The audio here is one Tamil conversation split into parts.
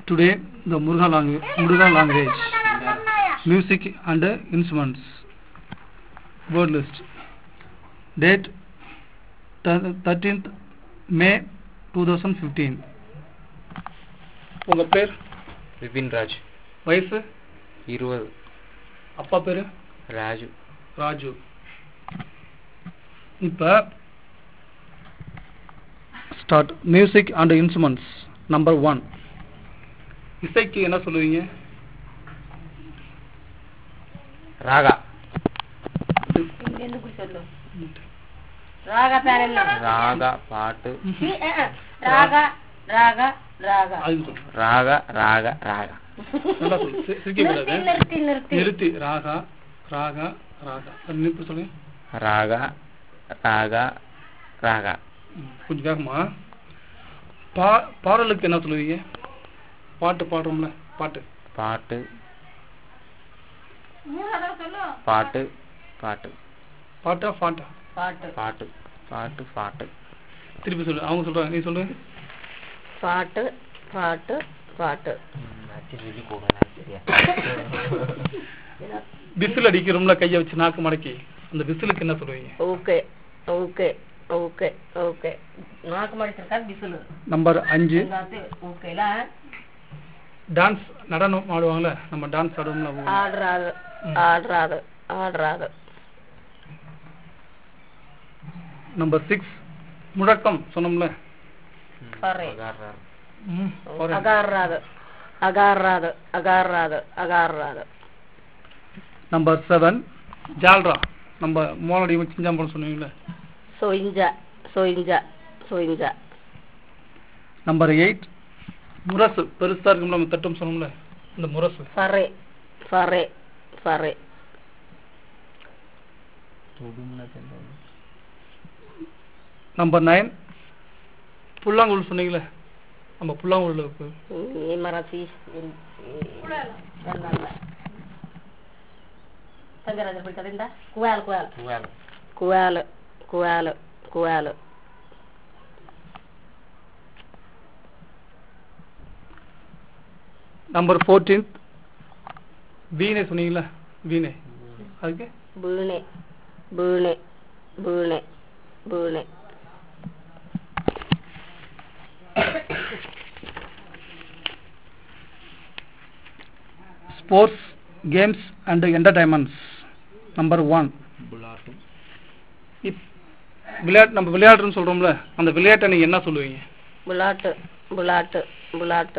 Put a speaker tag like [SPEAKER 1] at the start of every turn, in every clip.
[SPEAKER 1] today the Muruga language, Muruga language, music and instruments. Word list. Date thir- 13th May 2015. உங்க பேர்
[SPEAKER 2] விபின் ராஜ்
[SPEAKER 1] வயசு
[SPEAKER 2] இருபது
[SPEAKER 1] அப்பா பேரு
[SPEAKER 2] ராஜு
[SPEAKER 1] ராஜு இப்ப start music and instruments number one இசைக்கு என்ன சொல்லுவீங்க
[SPEAKER 2] ராகா
[SPEAKER 3] ఎందుకు சொல்லு రాగా పేరెళ్ళ
[SPEAKER 2] ராகா பாட்டு
[SPEAKER 3] రాగా రాగా రాగా
[SPEAKER 1] அது சொல்லு.
[SPEAKER 2] ராகா ராகா ராகா
[SPEAKER 1] நல்லா சொல்லு சி- சிரிக்க கூடாது
[SPEAKER 3] நிறுத்தி நிறுத்தி
[SPEAKER 1] நிறுத்தி ராகா ராகா ராகா அது நிறுத்தி சொல்லுங்க
[SPEAKER 2] ராகா ராகா ராகா
[SPEAKER 1] ம், கொஞ்சம் வேகமா பா பாடலுக்கு என்ன சொல்லுவீங்க பாட்டு பாடுறோம்ல பாட்டு
[SPEAKER 2] பாட்டு பாட்டு பாட்டு
[SPEAKER 1] பாட்டா பாட்டா
[SPEAKER 3] பாட்டு
[SPEAKER 2] பாட்டு பாட்டு பாட்டு
[SPEAKER 1] திருப்பி சொல்லு அவங்க சொல்றாங்க நீ சொல்லு
[SPEAKER 3] பாட்டு பாட்டு பாட்டு
[SPEAKER 1] விசில் அடிக்கிறோம்ல கையை வச்சு நாக்கு மடக்கி அந்த விசிலுக்கு என்ன சொல்லுவீங்க
[SPEAKER 3] ఓకే ఓకే ఓకే ఓకే నాకు మడిచిருக்கா బిసులు
[SPEAKER 1] நம்பர் அஞ்சு
[SPEAKER 3] ఓకేలా
[SPEAKER 1] டான்ஸ் நடனம் ஆடுவாங்கல்ல நம்ம டான்ஸ் ஆடுவோம்ல
[SPEAKER 3] ఆడరాదు ఆడరాదు ఆడరాదు
[SPEAKER 1] நம்பர் சிக்ஸ் முழக்கம் சொன்னோம்ல
[SPEAKER 3] సరే
[SPEAKER 1] ம், போறேன்.
[SPEAKER 3] అగారాదు అగారాదు అగారాదు అగారాదు
[SPEAKER 1] நம்பர் செவன் ஜால்ரா நம்ம மோனடி வச்சு சிஞ்சாம்பரம் சொன்னீங்கல்ல
[SPEAKER 3] సోయింజ సోయింజ సోయింజ
[SPEAKER 1] நம்பர் எயிட் முரசு பெருசா இருக்கும்ல நம்ம தட்டம் சொன்னோம்ல இந்த முரசு
[SPEAKER 3] సరే సరే సరే
[SPEAKER 1] நம்பர் நைன் புல்லாங்குழல் சொன்னீங்களே நம்ம புல்லாங்குழல் இருக்கு.
[SPEAKER 3] ఈ మరసి సంగరాజు పిడకదిందా కువాలు కువాలు కువాలు కువాలు కువాలు
[SPEAKER 1] நம்பர் ஃபோர்டீன்த் வீணை சொன்னீங்களே வீணை அதுக்கு
[SPEAKER 3] బూణె బూణె బూణె బూణె
[SPEAKER 1] sports games and entertainments number one விளையாட்டு நம்ம விளையாடுறோம்னு சொல்றோம்ல அந்த விளையாட்டை நீங்க என்ன சொல்லுவீங்க
[SPEAKER 3] బులాట్ బులాట్ బులాట్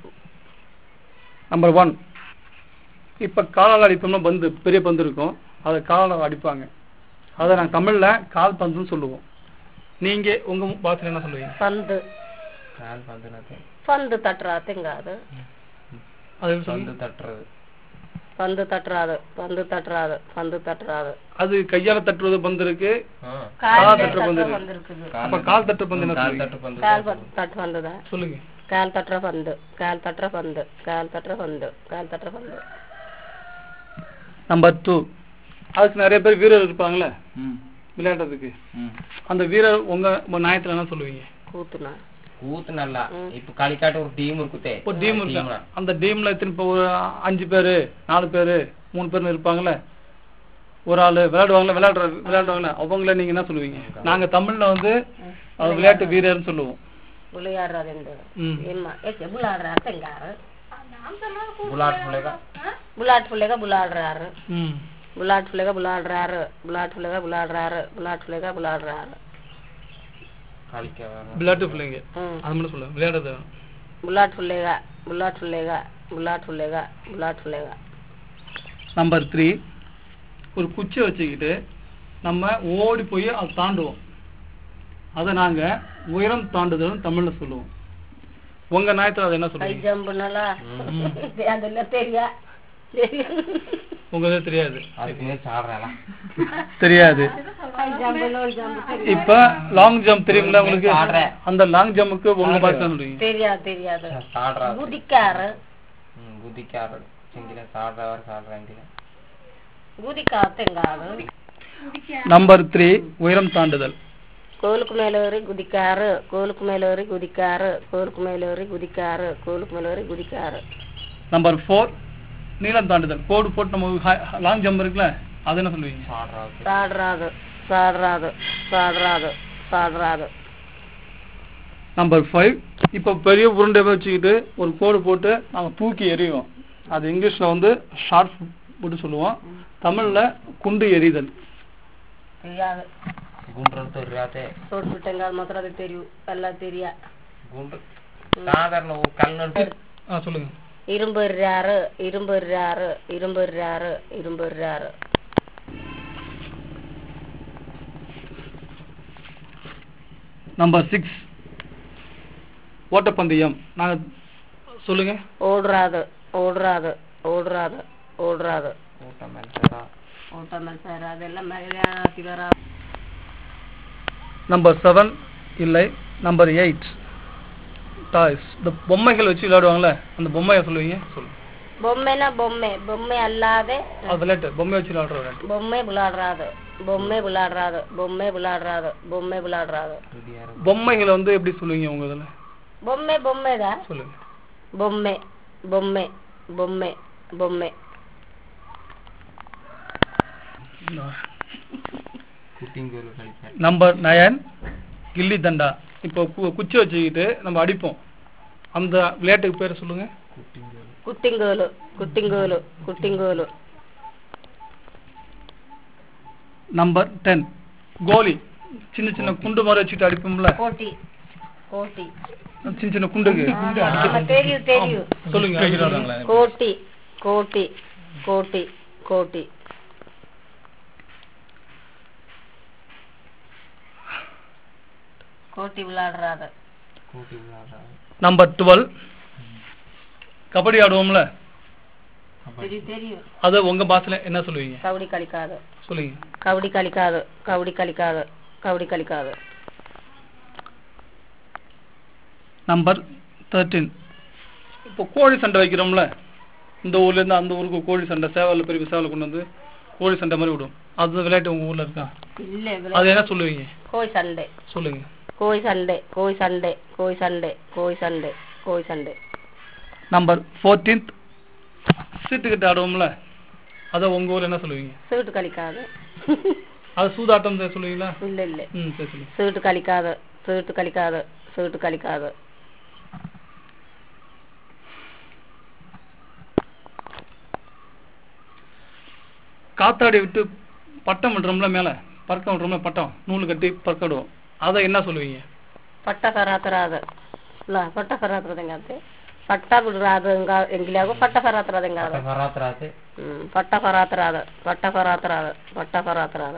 [SPEAKER 1] நம்பர் ஒன் இப்ப காலால் அடிப்போம்னா பந்து பெரிய பந்து இருக்கும் அதை காலால் அடிப்பாங்க அதை நான் தமிழ்ல கால் பந்துன்னு சொல்லுவோம் நீங்க உங்க பாஷையில என்ன சொல்லுவீங்க
[SPEAKER 3] పందు
[SPEAKER 2] கால் பந்துனது
[SPEAKER 3] పందు తట్టరాదు కాదు
[SPEAKER 1] அது எப்படி
[SPEAKER 2] பந்து
[SPEAKER 1] சொல்லுங்க?
[SPEAKER 2] தட்டுறது
[SPEAKER 3] పందు తట్టరాదు పందు తట్టరాదు పందు తట్టరాదు
[SPEAKER 1] அது கையால தட்டுறது பந்து இருக்கு
[SPEAKER 2] ஆ.
[SPEAKER 1] கால் தட்டுற பந்து இருக்கு.
[SPEAKER 3] పందు இருக்குது
[SPEAKER 1] அப்ப கால் தட்டுற பந்து என்ன
[SPEAKER 2] கால்
[SPEAKER 1] சொல்லுவீங்க?
[SPEAKER 2] தட்டு பந்து
[SPEAKER 3] కాలు తట్టు పందుదా
[SPEAKER 1] சொல்லுங்க
[SPEAKER 3] కాలు తట్ర పందు కాలు తట్ర పందు కాలు తట్ర పందు కాలు తట్ర పందు
[SPEAKER 1] நம்பர் டூ அதுக்கு நிறைய பேர் வீரர் இருப்பாங்களே
[SPEAKER 2] ம்,
[SPEAKER 1] விளையாடுறதுக்கு
[SPEAKER 2] ம்.
[SPEAKER 1] அந்த வீரர் உங்க உங்க நியாயத்துல என்ன சொல்லுவீங்க
[SPEAKER 3] కూతున్నా
[SPEAKER 2] கூத்து நல்லா இப்ப களிக்காட்டு ஒரு டீம் இருக்குதே
[SPEAKER 1] இப்போ டீம் இருக்கு
[SPEAKER 2] டீம்ல.
[SPEAKER 1] அந்த டீம்ல எத்தனை இப்போ ஒரு அஞ்சு பேரு நாலு பேரு மூணு பேர் இருப்பாங்கல்ல ஒரு ஆளு விளையாடுவாங்கல்ல விளையாடுற விளையாடுவாங்கல்ல அவங்கள நீங்க என்ன சொல்லுவீங்க நாங்க தமிழ்ல வந்து அது விளையாட்டு வீரர்னு சொல்லுவோம்
[SPEAKER 3] బులిగాడరాదండి
[SPEAKER 1] ம்.
[SPEAKER 3] ఏమ్మా ఏ బులాడరా అర్థం కాదు
[SPEAKER 2] புலாட் புள்ளை가
[SPEAKER 3] బులాట్ ఫుల్లేగా బులాడరారు
[SPEAKER 1] ம்
[SPEAKER 3] బులాట్ ఫుల్లేగా బులాడరారు బులాట్ ఫుల్లేగా బులాడరారు బులాట్ ఫుల్లేగా బులాడరారు
[SPEAKER 2] களிக்க வரும்
[SPEAKER 1] விளையாட்டு பிள்ளைங்க
[SPEAKER 3] ఉమ్.
[SPEAKER 1] அது மட்டும் சொல்லுங்க விளையாடுறது
[SPEAKER 3] బులాట్ ఫుల్లేగా బులాట్ ఫుల్లేగా బులాట్ ఫుల్లేగా బులాట్ ఫుల్లేగా
[SPEAKER 1] நம்பர் த்ரீ ஒரு குச்சியை வச்சுக்கிட்டு நம்ம ஓடி போய் அதை தாண்டுவோம் அதை நாங்க உயரம் தாண்டுதல்னு தமிழ்ல சொல்லுவோம் உங்க நியாயத்துல அதை என்ன
[SPEAKER 3] హై
[SPEAKER 1] சொல்லுவீங்க
[SPEAKER 3] జంప్ నలా అదెಲ್ಲ తెరియా
[SPEAKER 1] உங்க இது தெரியாது
[SPEAKER 2] அதுக்கு மேல சாடுறாளா
[SPEAKER 1] தெரியாது
[SPEAKER 3] హై జంప్ లో జంప్
[SPEAKER 1] இப்ப லாங் ஜம்ப் தெரியுங்களா உங்களுக்கு
[SPEAKER 2] ஆடுறேன்.
[SPEAKER 1] அந்த லாங் ஜம்ப்புக்கு உங்க பாஷை சொல்லுவீங்க
[SPEAKER 3] தெரியாது தெரியாது
[SPEAKER 2] சாடுறா
[SPEAKER 3] குதிக்காரு
[SPEAKER 2] ம், குதிக்காரு சிங்கில சாடுறவர் சாடுறாங்க
[SPEAKER 3] குதிக்காத்தேங்காது
[SPEAKER 1] நம்பர் த்ரீ உயரம் தாண்டுதல்
[SPEAKER 3] கோலுக்கு மேலேறி குதிக்காரு கோலுக்கு மேலேறி குதிக்காரு கோலுக்கு மேலேறி குதிக்காரு கோலுக்கு மேலேறி குதிக்காரு
[SPEAKER 1] நம்பர் ஃபோர் நீளம் தாண்டுதல் கோடு போட்டு நம்ம லாங் ஜம்ப் இருக்குல்ல அது என்ன சொல்லுவீங்க
[SPEAKER 2] சாடுறாது
[SPEAKER 3] சாடுறாது சாடுறாது சாடுறாது சாடுறாது
[SPEAKER 1] நம்பர் ஃபைவ் இப்போ பெரிய உருண்டை வச்சுக்கிட்டு ஒரு கோடு போட்டு நாங்கள் தூக்கி எறிவோம் அது இங்கிலீஷில் வந்து ஷார்ட் புட்டு சொல்லுவோம் தமிழில் குண்டு எறிதல்
[SPEAKER 3] தெரியாது
[SPEAKER 2] గుండ్రంతో తెలియతే
[SPEAKER 3] தோட்டு விட்டங்க அது மாத்திரம் அது தெரியும் எல்லாம் தெரியா
[SPEAKER 2] గుండ్ర సాధారణ ఓ కళ్ళు
[SPEAKER 1] ஆ சொல்லுங்க
[SPEAKER 3] இரும்பு எறிறாரு இரும்பு எறிறாரு இரும்பு எறிறாரு இரும்பு எறிறாரு
[SPEAKER 1] நம்பர் சிக்ஸ் ஓட்டப்பந்தயம் நாங்கள் சொல்லுங்க
[SPEAKER 3] ஓடுறாது ஓடுறாது ஓடுறாது ஓடுறாது
[SPEAKER 2] ಊಟ ಮೆಲ್ಸರ
[SPEAKER 3] ஓட்ட மனுஷர் அதெல்லாம் மகிழாத்தி வரா
[SPEAKER 1] நம்பர் செவன் இல்லை நம்பர் எயிட் டாய்ஸ் இந்த பொம்மைகள் வச்சு விளையாடுவாங்கல்ல அந்த பொம்மையை சொல்லுவீங்க சொல்லுங்க
[SPEAKER 3] பொம்மைனா பொம்மை பொம்மை அல்லாத
[SPEAKER 1] அது விளையாட்டு பொம்மை வச்சு விளையாடுற விளையாட்டு
[SPEAKER 3] பொம்மை விளையாடுறாது பொம்மை விளையாடுறாது பொம்மை விளையாடுறாது பொம்மை விளையாடுறாது
[SPEAKER 2] హృదయారు
[SPEAKER 1] பொம்மைகளை வந்து எப்படி சொல்லுவீங்க உங்க இதில்
[SPEAKER 3] பொம்மை பொம்மைதான்
[SPEAKER 1] சொல்லுங்க
[SPEAKER 3] பொம்மை பொம்மை பொம்மை பொம்மை
[SPEAKER 2] కుట్టింగోలు కలిపారు
[SPEAKER 1] நம்பர் நயன் கில்லி தண்டா இப்போ கு- குச்சி வச்சுக்கிட்டு நம்ம அடிப்போம் அந்த விளையாட்டுக்கு பேர் சொல்லுங்க
[SPEAKER 2] కుట్టింగోలు
[SPEAKER 3] குட்டிங்கோலு குட்டிங்கோலு குட்டிங்கோலு
[SPEAKER 1] நம்பர் டென் கோலி சின்ன சின்ன குண்டு மாதிரி வச்சுட்டு அடிப்போம்ல
[SPEAKER 3] கோட்டி கோட்டி
[SPEAKER 1] சின்ன சின்ன குண்டுக்கு
[SPEAKER 3] ஆமா, தெரியும் தெரியும்
[SPEAKER 1] சொல்லுங்க
[SPEAKER 3] கோட்டி கோட்டி கோட்டி கோட்டி கோட்டி விளையாடுறாத
[SPEAKER 2] కోటి విలాసాలు
[SPEAKER 1] நம்பர் டுவெல் கபடி ஆடுவோம்ல
[SPEAKER 3] தெரியும் தெரியும்
[SPEAKER 1] அது உங்க பாஷையில என்ன சொல்லுவீங்க
[SPEAKER 3] கபடி கழிக்காது
[SPEAKER 1] சொல்லுங்க
[SPEAKER 3] கபடி கழிக்காது கபடி கழிக்காது கபடி கழிக்காது
[SPEAKER 1] நம்பர் தேர்ட்டீன் இப்போ கோழி சண்டை வைக்கிறோம்ல இந்த ஊர்ல இருந்து அந்த ஊருக்கு கோழி சண்டை சேவல் பெரிய சேவலை கொண்டு வந்து கோழி சண்டை மாதிரி விடும் அது விளையாட்டு உங்க ஊர்ல இருக்கா
[SPEAKER 3] இல்ல
[SPEAKER 1] அது என்ன சொல்லுவீங்க
[SPEAKER 3] கோய் சண்டை
[SPEAKER 1] சொல்லுங்க
[SPEAKER 3] கோய் சண்டை கோய் சண்டை கோய் சண்டை கோய் சண்டை கோய் சண்டை
[SPEAKER 1] நம்பர் ஃபோர்டீன்த் சீட்டுக்கிட்ட ஆடுவோம்ல அதை உங்க ஊர்ல என்ன சொல்லுவீங்க
[SPEAKER 3] சீட்டு கழிக்காது
[SPEAKER 1] அது சூதாட்டம் தான் சொல்லுவீங்களா
[SPEAKER 3] இல்ல இல்ல
[SPEAKER 1] ம் சரி சொல்லுங்க
[SPEAKER 3] சீட்டு கழிக்காது சீட்டு கழிக்காது சீட்டு கழிக்காது
[SPEAKER 1] காத்தாடி விட்டு பட்டம் விடுறோம்ல மேல பறக்க விடுறோம்ல பட்டம் நூல் கட்டி பறக்க விடுவோம் அதை என்ன சொல்லுவீங்க
[SPEAKER 3] ಪಟ್ಟ ಕರಾತರಾದ ಇಲ್ಲ ಪಟ್ಟ ಕರಾತರದಂಗಾತೆ ಪಟ್ಟ ಬಿಡ್ರಾದ ಹಂಗ ಎಂಗಿಲಾಗು ಪಟ್ಟ ಕರಾತರದಂಗಾದ
[SPEAKER 2] ఖరాతరాతే
[SPEAKER 3] ಹ್ಮ್ ಪಟ್ಟ ಕರಾತರಾದ ಪಟ್ಟ ಕರಾತರಾದ ಪಟ್ಟ ಕರಾತರಾದ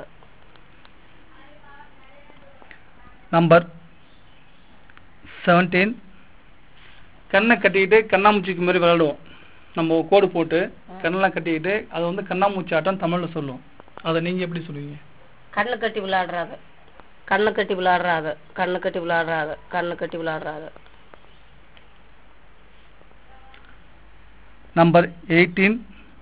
[SPEAKER 1] நம்பர் செவன்டீன் கண்ணை கட்டிக்கிட்டு கண்ணாமூச்சிக்கு மாதிரி விளையாடுவோம் நம்ம ஒரு கோடு போட்டு கண்ணெல்லாம் கட்டிக்கிட்டு அதை வந்து கண்ணாமூச்சி ஆட்டம் தமிழ்ல சொல்லுவோம் அதை நீங்க எப்படி சொல்லுவீங்க
[SPEAKER 3] கண்ணு கட்டி விளையாடுறாத கண்ணு கட்டி விளையாடுறாத கண்ணு கட்டி விளையாடுறாத கண்ணு கட்டி விளையாடுறாத
[SPEAKER 1] நம்பர் எயிட்டீன்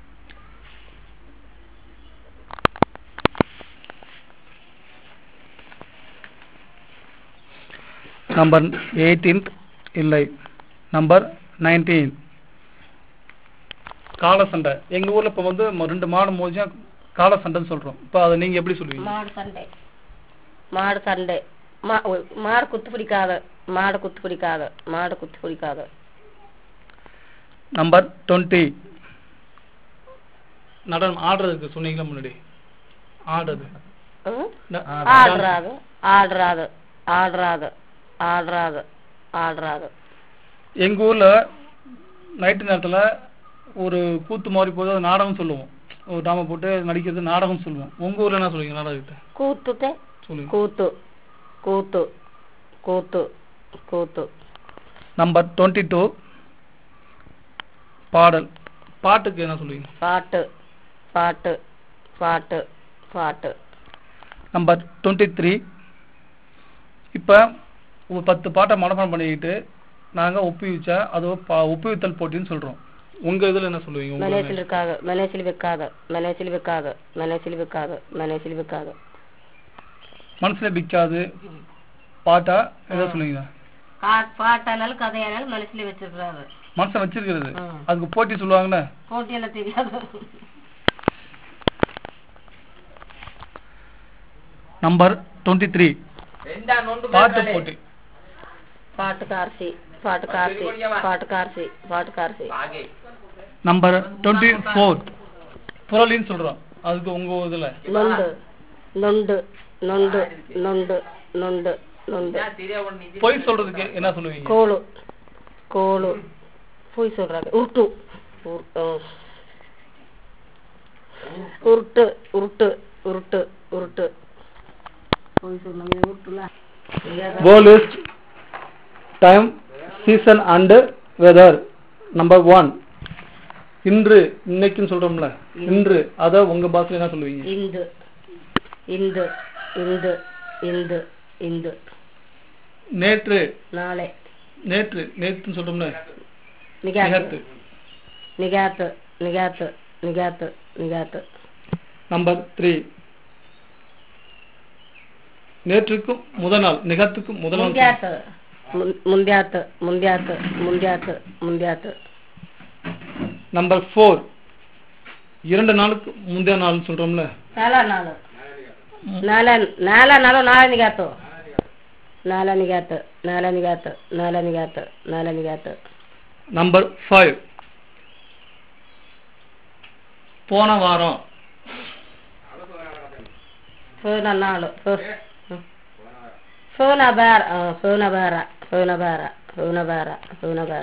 [SPEAKER 1] நம்பர் எயிட்டீன்த் இல்லை நம்பர் நைன்டீன் காளை சண்டை எங்க ஊர்ல இப்ப வந்து ம- ரெண்டு மாடு மோதிச்சா காளை சண்டைன்னு சொல்றோம் இப்ப அதை நீங்க எப்படி சொல்லுவீங்க
[SPEAKER 3] மாடு சண்டை மாடு சண்டை மா ஒ- மாடு குத்து பிடிக்காத மாடு குத்து பிடிக்காத மாடு குத்து பிடிக்காத
[SPEAKER 1] நம்பர் டுவெண்ட்டி நடனம் ஆடுறதுக்கு சொன்னீங்களா முன்னாடி ஆடுறது
[SPEAKER 3] ம்?
[SPEAKER 1] ந-
[SPEAKER 3] ஆடுறாது ஆடுறாது ஆடுறாது ஆடுறாது ஆடுறாது
[SPEAKER 1] எங்க ஊர்ல நைட்டு நேரத்துல ஒரு கூத்து மாதிரி போது அது நாடகம் சொல்லுவோம் ஒரு டாம போட்டு நடிக்கிறது நாடகம் சொல்லுவோம் உங்க ஊர்ல என்ன சொல்லுவீங்க நாடகத்தை
[SPEAKER 3] கூத்துட்டே
[SPEAKER 1] சொல்லுங்க
[SPEAKER 3] கூத்து கூத்து கூத்து கூத்து
[SPEAKER 1] நம்பர் டுவெண்ட்டி டூ பாடல் பாட்டுக்கு என்ன சொல்லுவீங்க
[SPEAKER 3] பாட்டு பாட்டு பாட்டு பாட்டு
[SPEAKER 1] நம்பர் டுவெண்ட்டி த்ரீ இப்போ ஒரு பத்து பாட்டை மனப்பாடம் பண்ணிக்கிட்டு நாங்க ஒப்புவிச்சா அது பா- ஒப்புவித்தல் போட்டின்னு சொல்றோம் உங்க இதுல என்ன சொல்லுவீங்க உங்க ஊர்ல?
[SPEAKER 3] மெனேசில் இருக்காது மெனேசில் வைக்காத மெனேசில் வைக்காத மெனேசில் வைக்காத மெனேசில் வைக்காத
[SPEAKER 1] மனசுல பிக்காது பாட்டா ஏதாவது சொல்லுவீங்க
[SPEAKER 3] கா- பாட்டானாலும் கதையானாலும் மனசுல வச்சிருக்கிறாரு
[SPEAKER 1] மனசை வச்சிருக்கிறது
[SPEAKER 3] ம்.
[SPEAKER 1] அதுக்கு போட்டி சொல்லுவாங்கல்ல
[SPEAKER 3] போட்டியெல்லாம் தெரியாது
[SPEAKER 1] நம்பர் டுவெண்ட்டி த்ரீ
[SPEAKER 2] ரெண்டா நொண்டு
[SPEAKER 1] பாட்டு
[SPEAKER 2] பேசாலே.
[SPEAKER 1] போட்டி
[SPEAKER 3] பாட்டு கார்சி பாட்டு கார்சி பாட்டு கார்சி பாட்டு கார்சி
[SPEAKER 2] பாகை.
[SPEAKER 1] நம்பர் டுவெண்ட்டி ஃபோர் புரளின்னு சொல்றோம் அதுக்கு உங்க இதுல
[SPEAKER 3] நொண்டு நொண்டு நொண்டு நொண்டு நொண்டு நொண்டு
[SPEAKER 2] என்ன தெரியா ஒண்ணு இது?
[SPEAKER 1] பொய் சொல்றதுக்கு என்ன சொல்லுவீங்க
[SPEAKER 3] கோலு கோலு போய் சொல்றாங்க உருட்டு உரு- அஹ். உருட்டு உருட்டு உருட்டு உருட்டு போய் சொன்னாங்க உருட்டுல
[SPEAKER 1] world list time season and weather number one இன்று இன்னைக்குன்னு சொல்றோம்ல இன்று அத உங்க பாஷையில என்ன சொல்லுவீங்க
[SPEAKER 3] இந்து இந்து இந்து இந்து இந்து
[SPEAKER 1] நேற்று
[SPEAKER 3] நாளை
[SPEAKER 1] நேற்று நேற்றுன்னு சொல்றோம்ல
[SPEAKER 3] நிகாத்து
[SPEAKER 1] நிகழ்த்து
[SPEAKER 3] நிகாத்து நிகாத்து நிகாத்து நிகாத்து
[SPEAKER 1] நம்பர் த்ரீ நேற்றுக்கும் முதல் நாள் நிகழ்த்துக்கும் முதல் நாள்
[SPEAKER 3] ಮುಂದ್ಯಾತು ಮುಂ- ಮುಂದ್ಯಾತು ಮುಂದ್ಯಾತು ಮುಂದ್ಯಾತು ಮುಂದ್ಯಾತು
[SPEAKER 1] நம்பர் ஃபோர் இரண்டு நாளுக்கு முந்தைய நாள் சொல்றோம்ல
[SPEAKER 3] ನಾಲ ನಾಳು ನಾಳೆ ನಾಳೆ ನಾಳು ನಾಳೆ ನಿಗಾತು ನಾಳೆ ನಿಗಾತು ನಾಳೆ ನಿಗಾತು ನಾಳೆ ನಿಗಾತು ನಾಳೆ ನಿಗಾತು
[SPEAKER 1] நம்பர் ஃபைவ் போன வாரம்
[SPEAKER 3] ಫೋನ ನಾಳು ಫೋನ ಬಾರ ಫೋನ ಬಾರ ಫೋನ ಬಾರ ಫೋನ ಬಾರ ಫೋನ ಬಾರ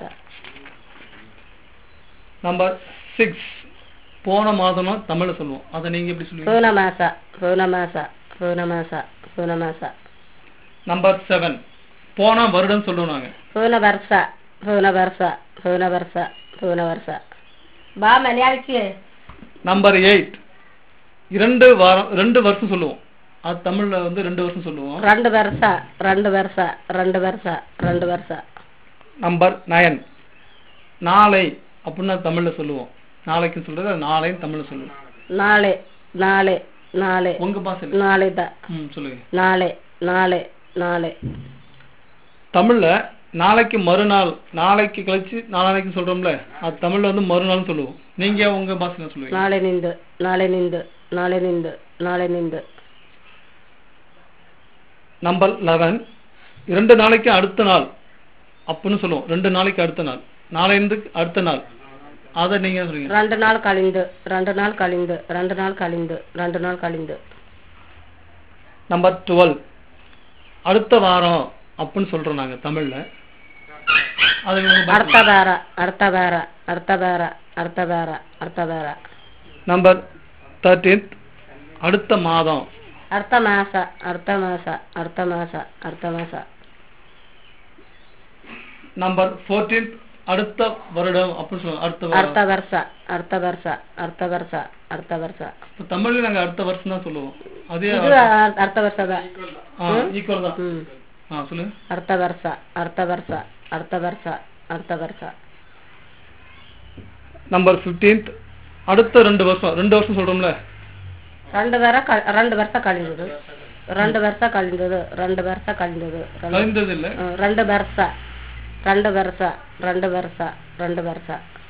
[SPEAKER 1] நம்பர் சிக்ஸ் போன மாதம்னா தமிழ்ல சொல்லுவோம் அதை நீங்க எப்படி சொல்லுவீங்க
[SPEAKER 3] ಫೋನ ಮಾಸ ಫೋನ ಮಾಸ ಫೋನ ಮಾಸ ಫೋನ ಮಾಸ
[SPEAKER 1] நம்பர் செவன் போன வருடம் சொல்லுவோம் நாங்க
[SPEAKER 3] ಫೋನ ವರ್ಷ ಫೋನ ವರ್ಷ ಫೋನ ವರ್ಷ ಫೋನ ವರ್ಷ ಬಾ ಮಲಯಾಳಿಕೆ
[SPEAKER 1] நம்பர் எயிட் இரண்டு வாரம் ரெண்டு வருஷம் சொல்லுவோம் அது தமிழ்ல வந்து ரெண்டு வருஷம் சொல்லுவோம்
[SPEAKER 3] ரெண்டு வருஷ ரெண்டு வருஷ ரெண்டு வருஷ ரெண்டு வருஷ
[SPEAKER 1] நம்பர் நயன் நாளை அப்படின்னு தமிழ்ல சொல்லுவோம் நாளைக்கு சொல்றது நாளைன்னு தமிழ்ல சொல்லுவோம்
[SPEAKER 3] நாளை நாளை நாளை
[SPEAKER 1] உங்க பாஷையில
[SPEAKER 3] நாளைத
[SPEAKER 1] ம் சொல்லுங்க
[SPEAKER 3] நாளை நாளை நாளை
[SPEAKER 1] தமிழ்ல நாளைக்கு மறுநாள் நாளைக்கு கழிச்சு நாளைக்கு சொல்றோம்ல அது தமிழ்ல வந்து மறுநாள்னு சொல்லுவோம் நீங்க உங்க பாஷையில சொல்லுவீங்க
[SPEAKER 3] ನಾಳೆ ನಿಂದು ನಾಳೆ ನಿಂದು ನಾಳೆ ನಿಂದು ನಾಳೆ ನಿಂದು
[SPEAKER 1] நம்பர் லெவன் இரண்டு நாளைக்கு அடுத்த நாள் அப்படின்னு சொல்லுவோம் ரெண்டு நாளைக்கு அடுத்த நாள் நாளைந்து அடுத்த நாள் அதை நீங்க சொல்லுங்க
[SPEAKER 3] ரெண்டு நாள் கழிந்து ரெண்டு நாள் கழிந்து ரெண்டு நாள் கழிந்து ரெண்டு நாள் கழிந்து
[SPEAKER 1] நம்பர் டுவெல் அடுத்த வாரம் அப்படின்னு சொல்றோம் நாங்க தமிழ்ல அது உங்க பாஷையில.
[SPEAKER 3] ಅರ್ಥ ಬೇರ ಅರ್ಥ ಬೇರ ಅರ್ಥ ಬೇರ ಅರ್ಥ ಬೇರ ಅರ್ಥ ಬೇರ
[SPEAKER 1] நம்பர் தேர்டீன்த் அடுத்த மாதம்
[SPEAKER 3] ಅರ್ಥ ಮಾಸ ಅರ್ಥ ಮಾಸ ಅರ್ಥ ಮಾಸ ಅರ್ಥ ಮಾಸ
[SPEAKER 1] நம்பர் ஃபோர்டீன்த் அடுத்த வருடம் அப்படின்னு சொல்லுவோம் அடுத்த
[SPEAKER 3] ಅರ್ಥ
[SPEAKER 1] வருடம்
[SPEAKER 3] ವರ್ಷ ಅರ್ಥ ವರ್ಷ ಅರ್ಥ ವರ್ಷ ಅರ್ಥ ವರ್ಷ
[SPEAKER 1] இப்ப தமிழ்ல நாங்க அடுத்த வருஷம் தான் சொல்லுவோம் அதே
[SPEAKER 3] ಇದು ಅರ್- ಅರ್ಥ ವರ್ಷದ
[SPEAKER 1] ஈக்குவல் தான்
[SPEAKER 3] ಹ್ಮ್
[SPEAKER 1] ஆ சொல்லுங்க
[SPEAKER 3] ಅರ್ಥ ವರ್ಷ ಅರ್ಥ ವರ್ಷ ಅರ್ಥ ವರ್ಷ ಅರ್ಥ ವರ್ಷ
[SPEAKER 1] நம்பர் ஃபிஃப்டீன்த் அடுத்த ரெண்டு வருஷம் ரெண்டு வருஷம் சொல்றோம்ல
[SPEAKER 3] ரெண்டு வர க- ரெண்டு வருஷம் கழிந்தது ரெண்டு வருஷம் கழிந்தது ரெண்டு வருஷம் கழிந்தது ரெண்டு-
[SPEAKER 1] கழிந்தது இல்ல
[SPEAKER 3] ಹ್ಮ್, ரெண்டு வருஷ ரெண்டு வருஷ ரெண்டு வருஷ ரெண்டு வருஷ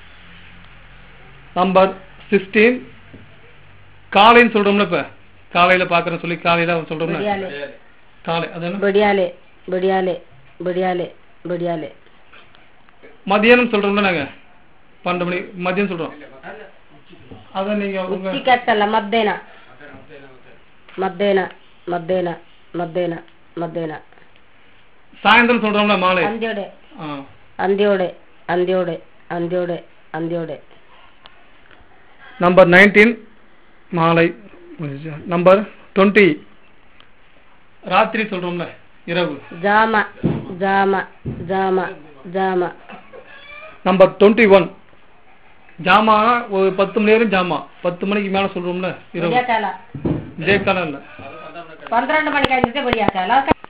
[SPEAKER 1] நம்பர் சிக்ஸ்டீன் காலைன்னு சொல்றோம்ல இப்ப காலையில பாக்குறேன் சொல்லி காலையில சொல்றோம்ல
[SPEAKER 3] ಬಿಡಿಯಾಲೆ
[SPEAKER 1] காலை அது என்ன
[SPEAKER 3] ಬಿಡಿಯಾಲೆ ಬಿಡಿಯಾಲೆ ಬಿಡಿಯಾಲೆ ಬಿಡಿಯಾಲೆ
[SPEAKER 1] மதியானம் சொல்றோம்ல நாங்க பன்னெண்டு மணி மதியம் சொல்றோம் அத நீங்க உங்க
[SPEAKER 3] ಉಚ್ಚಿ ಕೆಟ್ಟಲ್ಲ ಮಧ್ಯಾಹ್ನ ಮಧ್ಯಾಹ್ನ ಮಧ್ಯಾಹ್ನ ಮಧ್ಯಾಹ್ನ ಮಧ್ಯಾಹ್ನ
[SPEAKER 1] சாயந்தரம் சொல்றோம்ல மாலை
[SPEAKER 3] ಅಂದ್ಯೋಡೆ
[SPEAKER 1] ஆ.
[SPEAKER 3] ಅಂದ್ಯೋಡೆ ಅಂದ್ಯೋಡೆ ಅಂದ್ಯೋಡೆ ಅಂದ್ಯೋಡೆ
[SPEAKER 1] நம்பர் நைன்டீன் மாலை நம்பர் டுவெண்ட்டி ராத்திரி சொல்றோம்ல இரவு
[SPEAKER 3] ಜಾಮ ಜಾಮ ಜಾಮ ಜಾಮ
[SPEAKER 1] நம்பர் டுவெண்ட்டி ஒன் ஜாமா ஒரு பத்து மணி நேரம் ஜாமா பத்து மணிக்கு மேல சொல்றோம்ல இரவு
[SPEAKER 3] ಬಿಡಿಯಾಕಾಲ
[SPEAKER 1] இதே காலம் இல்ல
[SPEAKER 3] ಪನ್ನೆರಡು ಮಣಿಗೆ ಆಗಿರುತ್ತೆ ಬಿಡಿಯಾಕಾಲ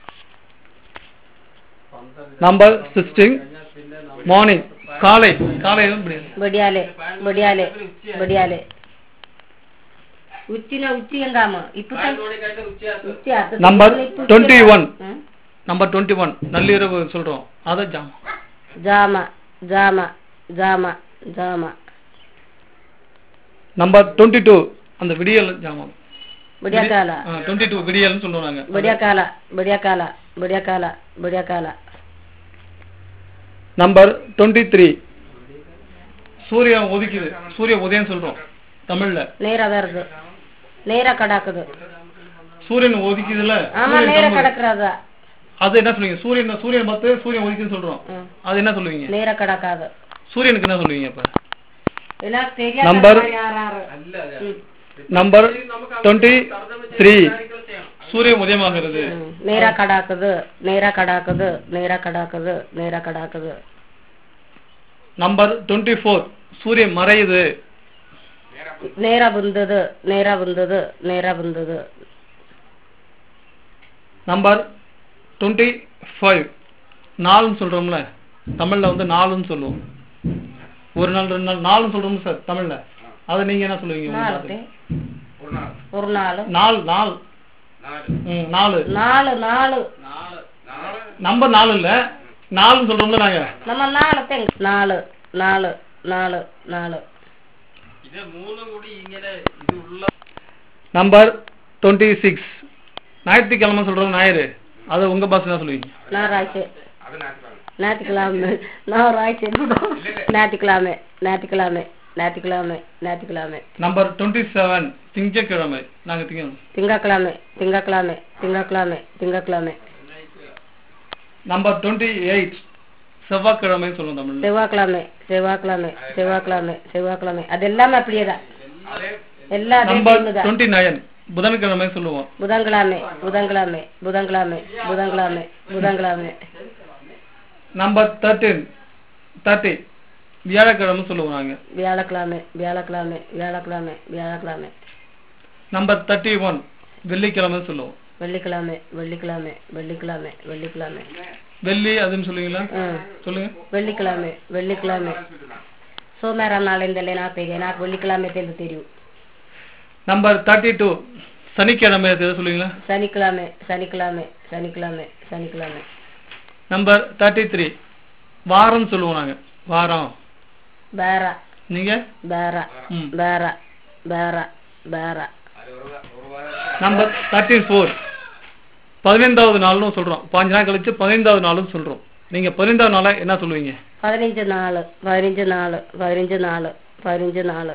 [SPEAKER 1] நம்பர் சிக்ஸ்டீன் மார்னிங் காலை காலை முடியாது
[SPEAKER 3] ಬಿಡಿಯಾಲೆ ಬಿಡಿಯಾಲೆ ಬಿಡಿಯಾಲೆ உச்சினா உச்சி எங்காம இப்பதான் உச்சி அது
[SPEAKER 1] Number
[SPEAKER 3] இப்ப
[SPEAKER 1] 21.
[SPEAKER 3] ம்.
[SPEAKER 1] நம்பர் டுவெண்ட்டி ஒன் நள்ளிரவு சொல்றோம் அதை ஜாம்
[SPEAKER 3] ஜாமா ஜாமா ஜாமா ஜாமா
[SPEAKER 1] நம்பர் டுவெண்ட்டி டூ அந்த விடியல் ஜாமம்
[SPEAKER 3] விடியக்கால
[SPEAKER 1] டுவெண்ட்டி டூ விடியல்னு சொல்லுவோம் நாங்க
[SPEAKER 3] விடியக்கால விடியக்கால விடியக்கால விடியக்கால
[SPEAKER 1] நம்பர் டுவெண்ட்டி த்ரீ சூரியன் உதிக்குது சூரிய உதயம் சொல்றோம் தமிழ்ல
[SPEAKER 3] நேரா வருது நேரா கடாக்குது
[SPEAKER 1] சூரியன் உதிக்குதுல
[SPEAKER 3] ஆமா
[SPEAKER 1] சூரியன்
[SPEAKER 3] நேரா
[SPEAKER 1] கிளம்புது.
[SPEAKER 3] கடக்குறதா
[SPEAKER 1] அது என்ன சொல்லுவீங்க சூரியன் சூரியன் பார்த்து சூரியன் உதிக்குதுன்னு சொல்றோம்
[SPEAKER 3] ம்.
[SPEAKER 1] அது என்ன சொல்லுவீங்க
[SPEAKER 3] நேரா கடக்காது
[SPEAKER 1] சூரியனுக்கு என்ன சொல்லுவீங்க இப்ப
[SPEAKER 3] எனக்கு தெரியாது
[SPEAKER 1] Number-
[SPEAKER 3] யார் யாரு ம்.
[SPEAKER 1] நம்பர் டுவெண்ட்டி த்ரீ சூரியன் உதயமாகிறது
[SPEAKER 3] ம். நேரா கடாக்குது நேரா கடாக்குது நேரா கடாக்குது நேரா கடாக்குது
[SPEAKER 1] நம்பர் டுவெண்ட்டி ஃபோர் சூரியன் மறையுது
[SPEAKER 3] நேரா வந்தது நேரா வந்தது நேரா வந்தது
[SPEAKER 1] நம்பர் டுவெண்ட்டி ஃபைவ் நாலுன்னு சொல்றோம்ல தமிழ்ல வந்து நாலுன்னு சொல்லுவோம் ஒரு நாள் ரெண்டு நாள் நாலுன்னு சொல்றோம்ல சார் தமிழ்ல அதை நீங்க என்ன சொல்லுவீங்க உங்க
[SPEAKER 3] நாலு
[SPEAKER 1] பாஷையில?
[SPEAKER 3] ஒரு நாலு
[SPEAKER 1] நாலு நாலு ம், நாலு
[SPEAKER 3] நாலு நாலு
[SPEAKER 1] நம்பர் நாலு இல்ல நாலுன்னு சொல்றோம்ல நாங்க
[SPEAKER 3] நம்ம நாலு தெங்க நாலு நாலு நாலு நாலு
[SPEAKER 1] நம்பர் டுவெண்ட்டி சிக்ஸ் ஞாயிற்றுக்கிழமை சொல்றோம் ஞாயிறு அதை உங்க பாஸ் என்ன சொல்லுவீங்க
[SPEAKER 3] ஞாயிறாச்சு ஞாயிற்றுக்கிழமை ஞாயிறாச்சு ஞாயிற்றுக்கிழமை ஞாயிற்றுக்கிழமை ஞாயிற்றுக்கிழமை ஞாயிற்றுக்கிழமை
[SPEAKER 1] நம்பர் டுவெண்ட்டி செவன் திங்கட்கிழமை நாங்க திங்க
[SPEAKER 3] திங்கக்கிழமை திங்கக்கிழமை திங்கக்கிழமை திங்கக்கிழமை
[SPEAKER 1] நம்பர் டுவெண்ட்டி எயிட் செவ்வாய்க்கிழமைன்னு சொல்லுவோம் தமிழ்ல
[SPEAKER 3] செவ்வாய்க்கிழமை செவ்வாய்க்கிழமை செவ்வாய்க்கிழமை செவ்வாய்க்கிழமை அது எல்லாமே அப்படியே தான் எல்லா
[SPEAKER 1] நம்பர்
[SPEAKER 3] டேட்டும் தான்
[SPEAKER 1] டுவெண்ட்டி நைன் புதன்கிழமை சொல்லுவோம்
[SPEAKER 3] புதன்கிழமை புதன்கிழமை புதன்கிழமை புதன்கிழமை புதன்கிழமை
[SPEAKER 1] நம்பர் தேர்ட்டீன் தேர்ட்டி வியாழக்கிழமை சொல்லுவோம் நாங்க
[SPEAKER 3] வியாழக்கிழமை வியாழக்கிழமை வியாழக்கிழமை வியாழக்கிழமை
[SPEAKER 1] நம்பர் தேர்ட்டி ஒன் வெள்ளிக்கிழமை சொல்லுவோம்
[SPEAKER 3] வெள்ளிக்கிழமை வெள்ளிக்கிழமை வெள்ளிக்கிழமை வெள்ளிக்கிழமை
[SPEAKER 1] வெள்ளி அதுன்னு சொல்லுவீங்களா
[SPEAKER 3] ம்
[SPEAKER 1] சொல்லுங்க
[SPEAKER 3] வெள்ளிக்கிழமை வெள்ளிக்கிழமை ಸೋಮವಾರ ನಾಳೆಯಿಂದಲೇ ನಾಲ್ಕೈದು ನಾಲ್ಕು வெள்ளிக்கிழமை தெரிந்து தெரியும்
[SPEAKER 1] நம்பர் தேர்ட்டி டூ சனிக்கிழமை அது எது சொல்லுவீங்களா
[SPEAKER 3] சனிக்கிழமை சனிக்கிழமை சனிக்கிழமை சனிக்கிழமை
[SPEAKER 1] நம்பர் தேர்ட்டி த்ரீ வாரம் சொல்லுவோம் நாங்க வாரம்
[SPEAKER 3] ಬೇರ
[SPEAKER 1] நீங்க
[SPEAKER 3] ಬೇರ
[SPEAKER 1] ம்.
[SPEAKER 3] ಬೇರ ಬೇರ ಬೇರ
[SPEAKER 1] நம்பர் தேர்ட்டி ஃபோர் பதினைந்தாவது நாள்னு சொல்றோம் பாஞ்சு நாள் கழிச்சு பதினைந்தாவது நாளும் சொல்றோம் நீங்க பதினைந்தாவது நாளா என்ன சொல்லுவீங்க
[SPEAKER 3] പതിനഞ്ച് നാള് പതിനഞ്ച് നാള് പതിനഞ്ച് നാള് പതിനഞ്ച് നാള്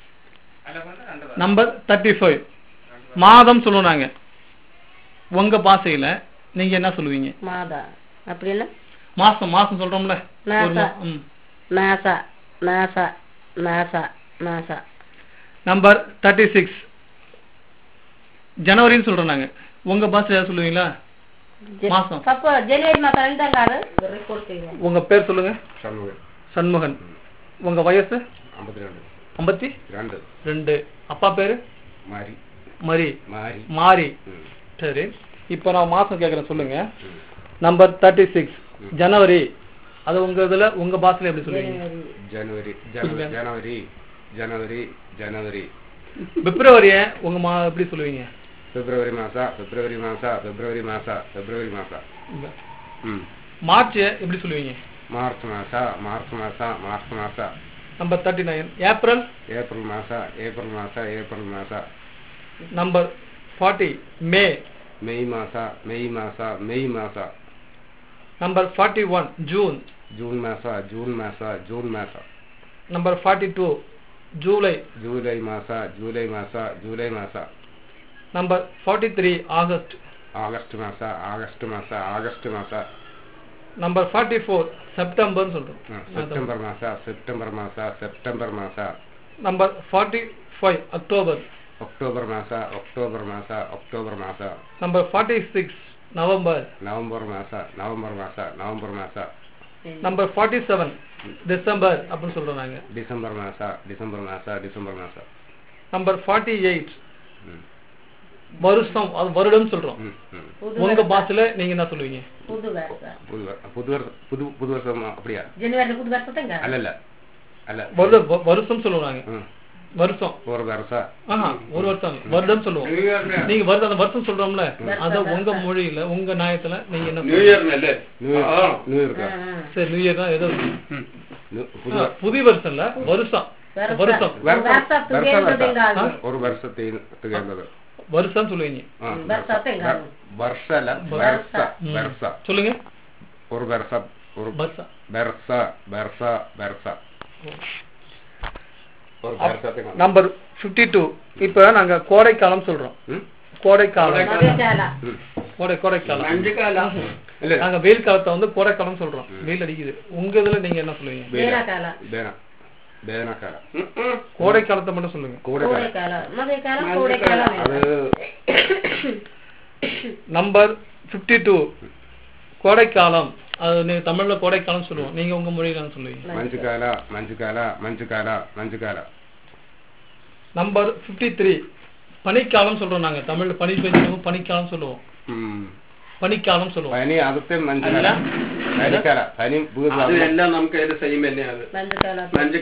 [SPEAKER 1] நம்பர் தேர்ட்டி ஃபைவ் மாதம் சொல்லுவோம் நாங்க உங்க பாஷையில நீங்க என்ன சொல்லுவீங்க
[SPEAKER 3] മാത அப்படின்னா
[SPEAKER 1] மாசம் மாசம் சொல்றோம்ல ஒரு மா-
[SPEAKER 3] மாசம்.
[SPEAKER 1] ம்.
[SPEAKER 3] മാസ മാസ മാസ മാസ
[SPEAKER 1] நம்பர் தேர்ட்டி சிக்ஸ் ஜனவரின்னு சொல்றோம் நாங்க உங்க பாஷையில ஏதாவது சொல்லுவீங்களா மாசம்.
[SPEAKER 3] പപ്പ ജനുവരി മാസം രണ്ടാം കാർഡ് റിപ്പോർട്ട് ചെയ്യുക
[SPEAKER 1] உங்க பேர் சொல்லுங்க
[SPEAKER 4] சண்முகன்
[SPEAKER 1] சண்முகன் உங்க வயசு
[SPEAKER 4] ஐம்பத்தி ரெண்டு
[SPEAKER 1] ஐம்பத்தி
[SPEAKER 4] ரெண்டு
[SPEAKER 1] ரெண்டு அப்பா பேரு
[SPEAKER 4] மாறி
[SPEAKER 1] மரி
[SPEAKER 4] மாறி
[SPEAKER 1] மாரி
[SPEAKER 4] ம்.
[SPEAKER 1] சரி இப்போ நான் மாசம் கேட்குறேன் சொல்லுங்க நம்பர் தேர்ட்டி சிக்ஸ் ஜனவரி அது உங்க இதுல உங்க பாஷையில எப்படி சொல்லுவீங்க
[SPEAKER 4] ஜனவரி ஜனவரி ஜனவரி ஜனவரி ஜனவரி
[SPEAKER 1] பிப்ரவரிய உங்க மா எப்படி சொல்லுவீங்க
[SPEAKER 4] பிப்ரவரி மாசா பிப்ரவரி மாசா பிப்ரவரி மாசா பிப்ரவரி மாசா ம்
[SPEAKER 1] மார்ச் எப்படி சொல்லுவீங்க
[SPEAKER 4] மார்ச் மாசா மார்ச் மாசா மார்ச் மாசா
[SPEAKER 1] number thirty nine April
[SPEAKER 4] April மாசா ஏப்ரல் மாசா ஏப்ரல் மாசா
[SPEAKER 1] நம்பர் ஃபார்ட்டி மே
[SPEAKER 4] மெய் மாசா மெய் மாசா மெய் மாசா
[SPEAKER 1] number forty one June
[SPEAKER 4] June மாசா ஜூன் மாசா ஜூன் மாசா
[SPEAKER 1] number forty two July
[SPEAKER 4] July மாசா ஜூலை மாசா ஜூலை மாசா
[SPEAKER 1] number forty three August
[SPEAKER 4] August மாசா ஆகஸ்ட் மாசா ஆகஸ்ட் மாசா
[SPEAKER 1] நம்பர் ஃபார்ட்டி ஃபோர் செப்டம்பர்னு சொல்றோம்
[SPEAKER 4] ஆ, செப்டம்பர் மாசா செப்டம்பர் மாசா செப்டம்பர் மாசா
[SPEAKER 1] number forty five October
[SPEAKER 4] October மாசா அக்டோபர் மாசா அக்டோபர் மாசா
[SPEAKER 1] number forty six November
[SPEAKER 4] November மாசா நவம்பர் மாசா நவம்பர் மாசா
[SPEAKER 1] நம்பர் ஃபார்ட்டி செவன் டிசம்பர் அப்படின்னு சொல்றோம் நாங்க
[SPEAKER 4] டிசம்பர் மாசா டிசம்பர் மாசா டிசம்பர் மாசா
[SPEAKER 1] நம்பர் ஃபார்ட்டி எயிட்
[SPEAKER 4] ம்,
[SPEAKER 1] வருஷம் அது வருடம் சொல்றோம்
[SPEAKER 4] ம், ம்.
[SPEAKER 1] உங்க பாஷையில நீங்க என்ன சொல்லுவீங்க
[SPEAKER 3] புது வருஷம்
[SPEAKER 4] புது வரு- புது வருஷம் புது புது வருஷம் அப்படியா
[SPEAKER 3] ஜனவரி புது வருஷத்துங்க
[SPEAKER 4] அல்ல இல்ல அல்ல
[SPEAKER 1] வருடம் வ- வருஷம் சொல்லுவோம் நாங்க
[SPEAKER 4] ம்.
[SPEAKER 1] வருஷம்
[SPEAKER 4] ஒரு வருஷ
[SPEAKER 1] ஆஹா ஒரு வருஷம் இல்ல. வருடம் சொல்லுவோம் நீங்க வருடம் அந்த வருஷம் சொல்றோம்ல அத உங்க மொழியில உங்க நியாயத்துல நீங்க என்ன
[SPEAKER 5] நியூ இயர் நெல்லு
[SPEAKER 4] நியூ இயர் நியூ இயர்க்கா
[SPEAKER 1] சரி நியூ இயர் தான் ஏதோ
[SPEAKER 4] நியூ-
[SPEAKER 1] ஆ,
[SPEAKER 4] புது
[SPEAKER 1] புதிய வருஷம் இல்ல வருஷம் வருஷம்
[SPEAKER 3] வருஷத்துக்கு
[SPEAKER 4] வருஷம் ஒரு வருஷத்தில் திகழ்ந்தது
[SPEAKER 1] வருஷம் சொல்லுவீங்க
[SPEAKER 4] ஆ,
[SPEAKER 3] வருஷத்தைங்க.
[SPEAKER 4] வருஷ இல்ல வருஷ வருஷ
[SPEAKER 1] சொல்லுங்க
[SPEAKER 4] ஒரு வருஷம் ஒரு
[SPEAKER 1] வருஷம்
[SPEAKER 4] வருஷ வருஷ வருஷ ஒரு வருஷத்துக்கு
[SPEAKER 1] நம்பர் 52 டூ இப்ப நாங்க கோடைக்காலம் சொல்றோம்
[SPEAKER 4] ம்?
[SPEAKER 1] கோடைக்காலம்
[SPEAKER 3] மழைக்காலம்
[SPEAKER 4] ம்.
[SPEAKER 1] கோடை கோடைக்காலம்
[SPEAKER 5] மஞ்சக்காலம்
[SPEAKER 4] இல்ல
[SPEAKER 1] நாங்க வெயில் காலத்தை வந்து கோடைக்காலம் சொல்றோம் வெயில் அடிக்குது உங்க இதுல நீங்க என்ன சொல்லுவீங்க
[SPEAKER 3] வேனக்காலம்
[SPEAKER 4] ಬೇನ ಬೇನಕಾಲ
[SPEAKER 1] கோடை காலத்தை மட்டும் சொல்லுங்க
[SPEAKER 4] ಕೂಡಕಾಲ
[SPEAKER 3] கோடைக்காலம் மழைக்காலம் கோடைக்காலம்
[SPEAKER 4] ಅದು
[SPEAKER 1] நம்பர் 52 டூ கோடைக்காலம் அது நீங்க தமிழ்ல கோடைக்காலம் சொல்லுவோம் நீங்க உங்க மொழியில என்ன சொல்லுவீங்க
[SPEAKER 4] ಮಂಜುಕಾಲ ಮಂಜುಕಾಲ ಮಂಜುಕಾಲ ಮಂಜುಕಾಲ
[SPEAKER 1] நம்பர் 53 த்ரீ பனிக்காலம் சொல்றோம் நாங்க தமிழ்ல பனி பெய்யும் பனிக்காலம் சொல்லுவோம்
[SPEAKER 4] ಹ್ಮ್
[SPEAKER 1] பனிக்காலம் சொல்லுவோம்
[SPEAKER 4] പനി ಅದಕ್ಕೆ ಮಂಜುಕಾಲ പനിക്കാല പനി ಬೂದು
[SPEAKER 5] அது எல்லாம் நமக்கு இது செய்யும் இல்லையா அது
[SPEAKER 3] மஞ்சக்காலம்
[SPEAKER 5] மஞ்சள்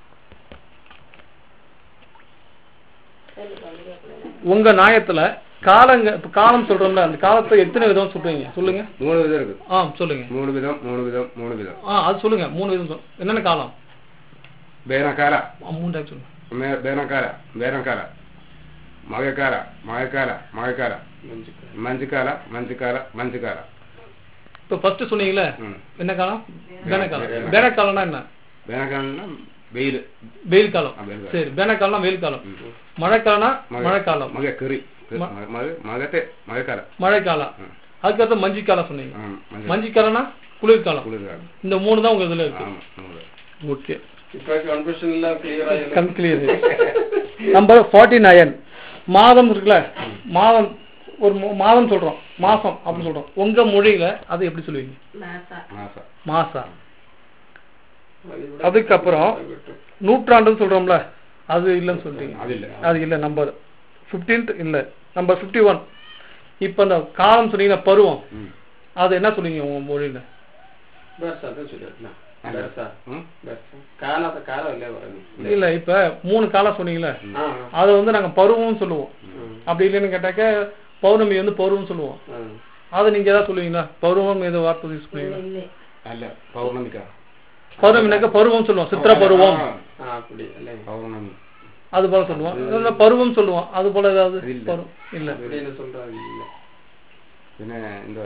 [SPEAKER 1] உங்க நியாயத்துல காலங்க இப்ப காலம் சொல்றோம்ல அந்த காலத்தை எத்தனை விதம் சொல்றீங்க சொல்லுங்க
[SPEAKER 4] ಮೂರು ವಿಧ ಇருக்கு
[SPEAKER 1] ஆ சொல்லுங்க
[SPEAKER 4] ಮೂರು ವಿಧ ಮೂರು ವಿಧ ಮೂರು ವಿಧ
[SPEAKER 1] ஆ அது சொல்லுங்க மூணு விதம் சொல்~ என்னென்ன காலம்
[SPEAKER 4] ಬೇನಕಾಲ
[SPEAKER 1] ஆ, மூணு டைப் சொல்லுங்க
[SPEAKER 4] ಮೇ- ಬೇನಕಾಲ ಬೇನಕಾಲ ಮಳೆಕಾಲ ಮಳೆಕಾಲ ಮಳೆಕಾಲ ಮಂಜುಕಾಲ ಮಂಜುಕಾಲ ಮಂಜುಕಾಲ
[SPEAKER 1] இப்ப ஃபர்ஸ்ட் சொன்னீங்கல்ல
[SPEAKER 4] ಹ್ಮ್
[SPEAKER 1] என்ன காலம் பேனக்காலம் பேனக்காலம்னா என்ன
[SPEAKER 4] ಬೇನಕಾಲನ வெயில்
[SPEAKER 1] வெயில் காலம்
[SPEAKER 4] ஆ, வெயில் காலம்.
[SPEAKER 1] சரி பேனக்காலம்னா வெயில் காலம் மழைக்காலம்னா மழைக்காலம்
[SPEAKER 4] ಮಗ ಕರಿ ಮಗ ಮಗತೆ ಮಳೆಕಾಲ
[SPEAKER 1] மழைக்காலம்
[SPEAKER 4] ம்.
[SPEAKER 1] அதுக்கடுத்து மஞ்சிக்காலம் சொன்னீங்க
[SPEAKER 4] ಹ್ಮ್ ಮಂಜು
[SPEAKER 1] மஞ்சிக்காலம்னா குளிர்காலம்
[SPEAKER 4] ಕುಳಿಗಾಲ
[SPEAKER 1] இந்த மூணு தான் உங்க இதுல இருக்கு
[SPEAKER 4] ஆமா மூணு
[SPEAKER 1] ஓகே
[SPEAKER 5] இப்ப கன்ஃபியூஷன் எல்லாம் கிளியர் ஆயிடும்
[SPEAKER 1] கம் கிளியர் நம்பர் ஃபார்ட்டி நைன் மாதம் இருக்குல்ல மாதம் ஒரு மு- மாதம் சொல்றோம் மாசம் அப்படின்னு சொல்றோம் உங்க மொழியில அது எப்படி சொல்லுவீங்க
[SPEAKER 3] மாசா
[SPEAKER 4] ಮಾಸ
[SPEAKER 1] மாசா அதுக்கப்புறம் நூற்றாண்டுன்னு சொல்றோம்ல அது இல்லைன்னு சொல்றீங்க
[SPEAKER 4] அதில்ல
[SPEAKER 1] அது இல்ல நம்பர் 15th இல்ல நம்பர் 51 ஒன் இப்ப அந்த காலம் சொன்னீங்கன்னா பருவம்
[SPEAKER 4] ம்
[SPEAKER 1] அது என்ன சொல்லுவீங்க உங்க மொழியில
[SPEAKER 5] பெருசா தான் சொல்லிருக்கலாம் பெருசா
[SPEAKER 4] ம்
[SPEAKER 5] பெருசா காலத்தை காலம் இல்லையா வரணும்
[SPEAKER 1] இல்ல இப்ப மூணு காலம் சொன்னீங்கல்ல
[SPEAKER 5] ஆ
[SPEAKER 1] அதை வந்து நாங்க பருவம்னு சொல்லுவோம் அப்படி இல்லைன்னு கேட்டாக்க பௌர்ணமி வந்து பருவம் சொல்லுவோம்
[SPEAKER 5] ஆ
[SPEAKER 1] அதை நீங்க ஏதாவது சொல்லுவீங்களா பருவம் ஏதோ வார்த்தை யூஸ் பண்ணுவீங்களா
[SPEAKER 3] இல்லை
[SPEAKER 4] ಅಲ್ಲ ಪೌರ್ಣಮಿಕ
[SPEAKER 1] பருவம்னாக்க பருவம் சொல்லுவோம் சித்திர பருவம்
[SPEAKER 5] ஆ அப்படி இல்லைங்க
[SPEAKER 4] ಪೌರ್ಣಮಿ
[SPEAKER 1] அது போல சொல்லுவோம் இல்ல பருவம் சொல்லுவோம் அது போல ஏதாவது
[SPEAKER 4] இல்ல.
[SPEAKER 1] பருவம் இல்ல
[SPEAKER 5] அப்படின்னு சொல்றாங்க இல்ல
[SPEAKER 4] പിന്നെ இந்த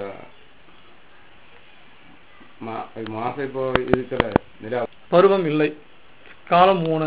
[SPEAKER 4] மா- மாசம் இப்போ இருக்கிற நிலா
[SPEAKER 1] பருவம் இல்லை காலம் மூணு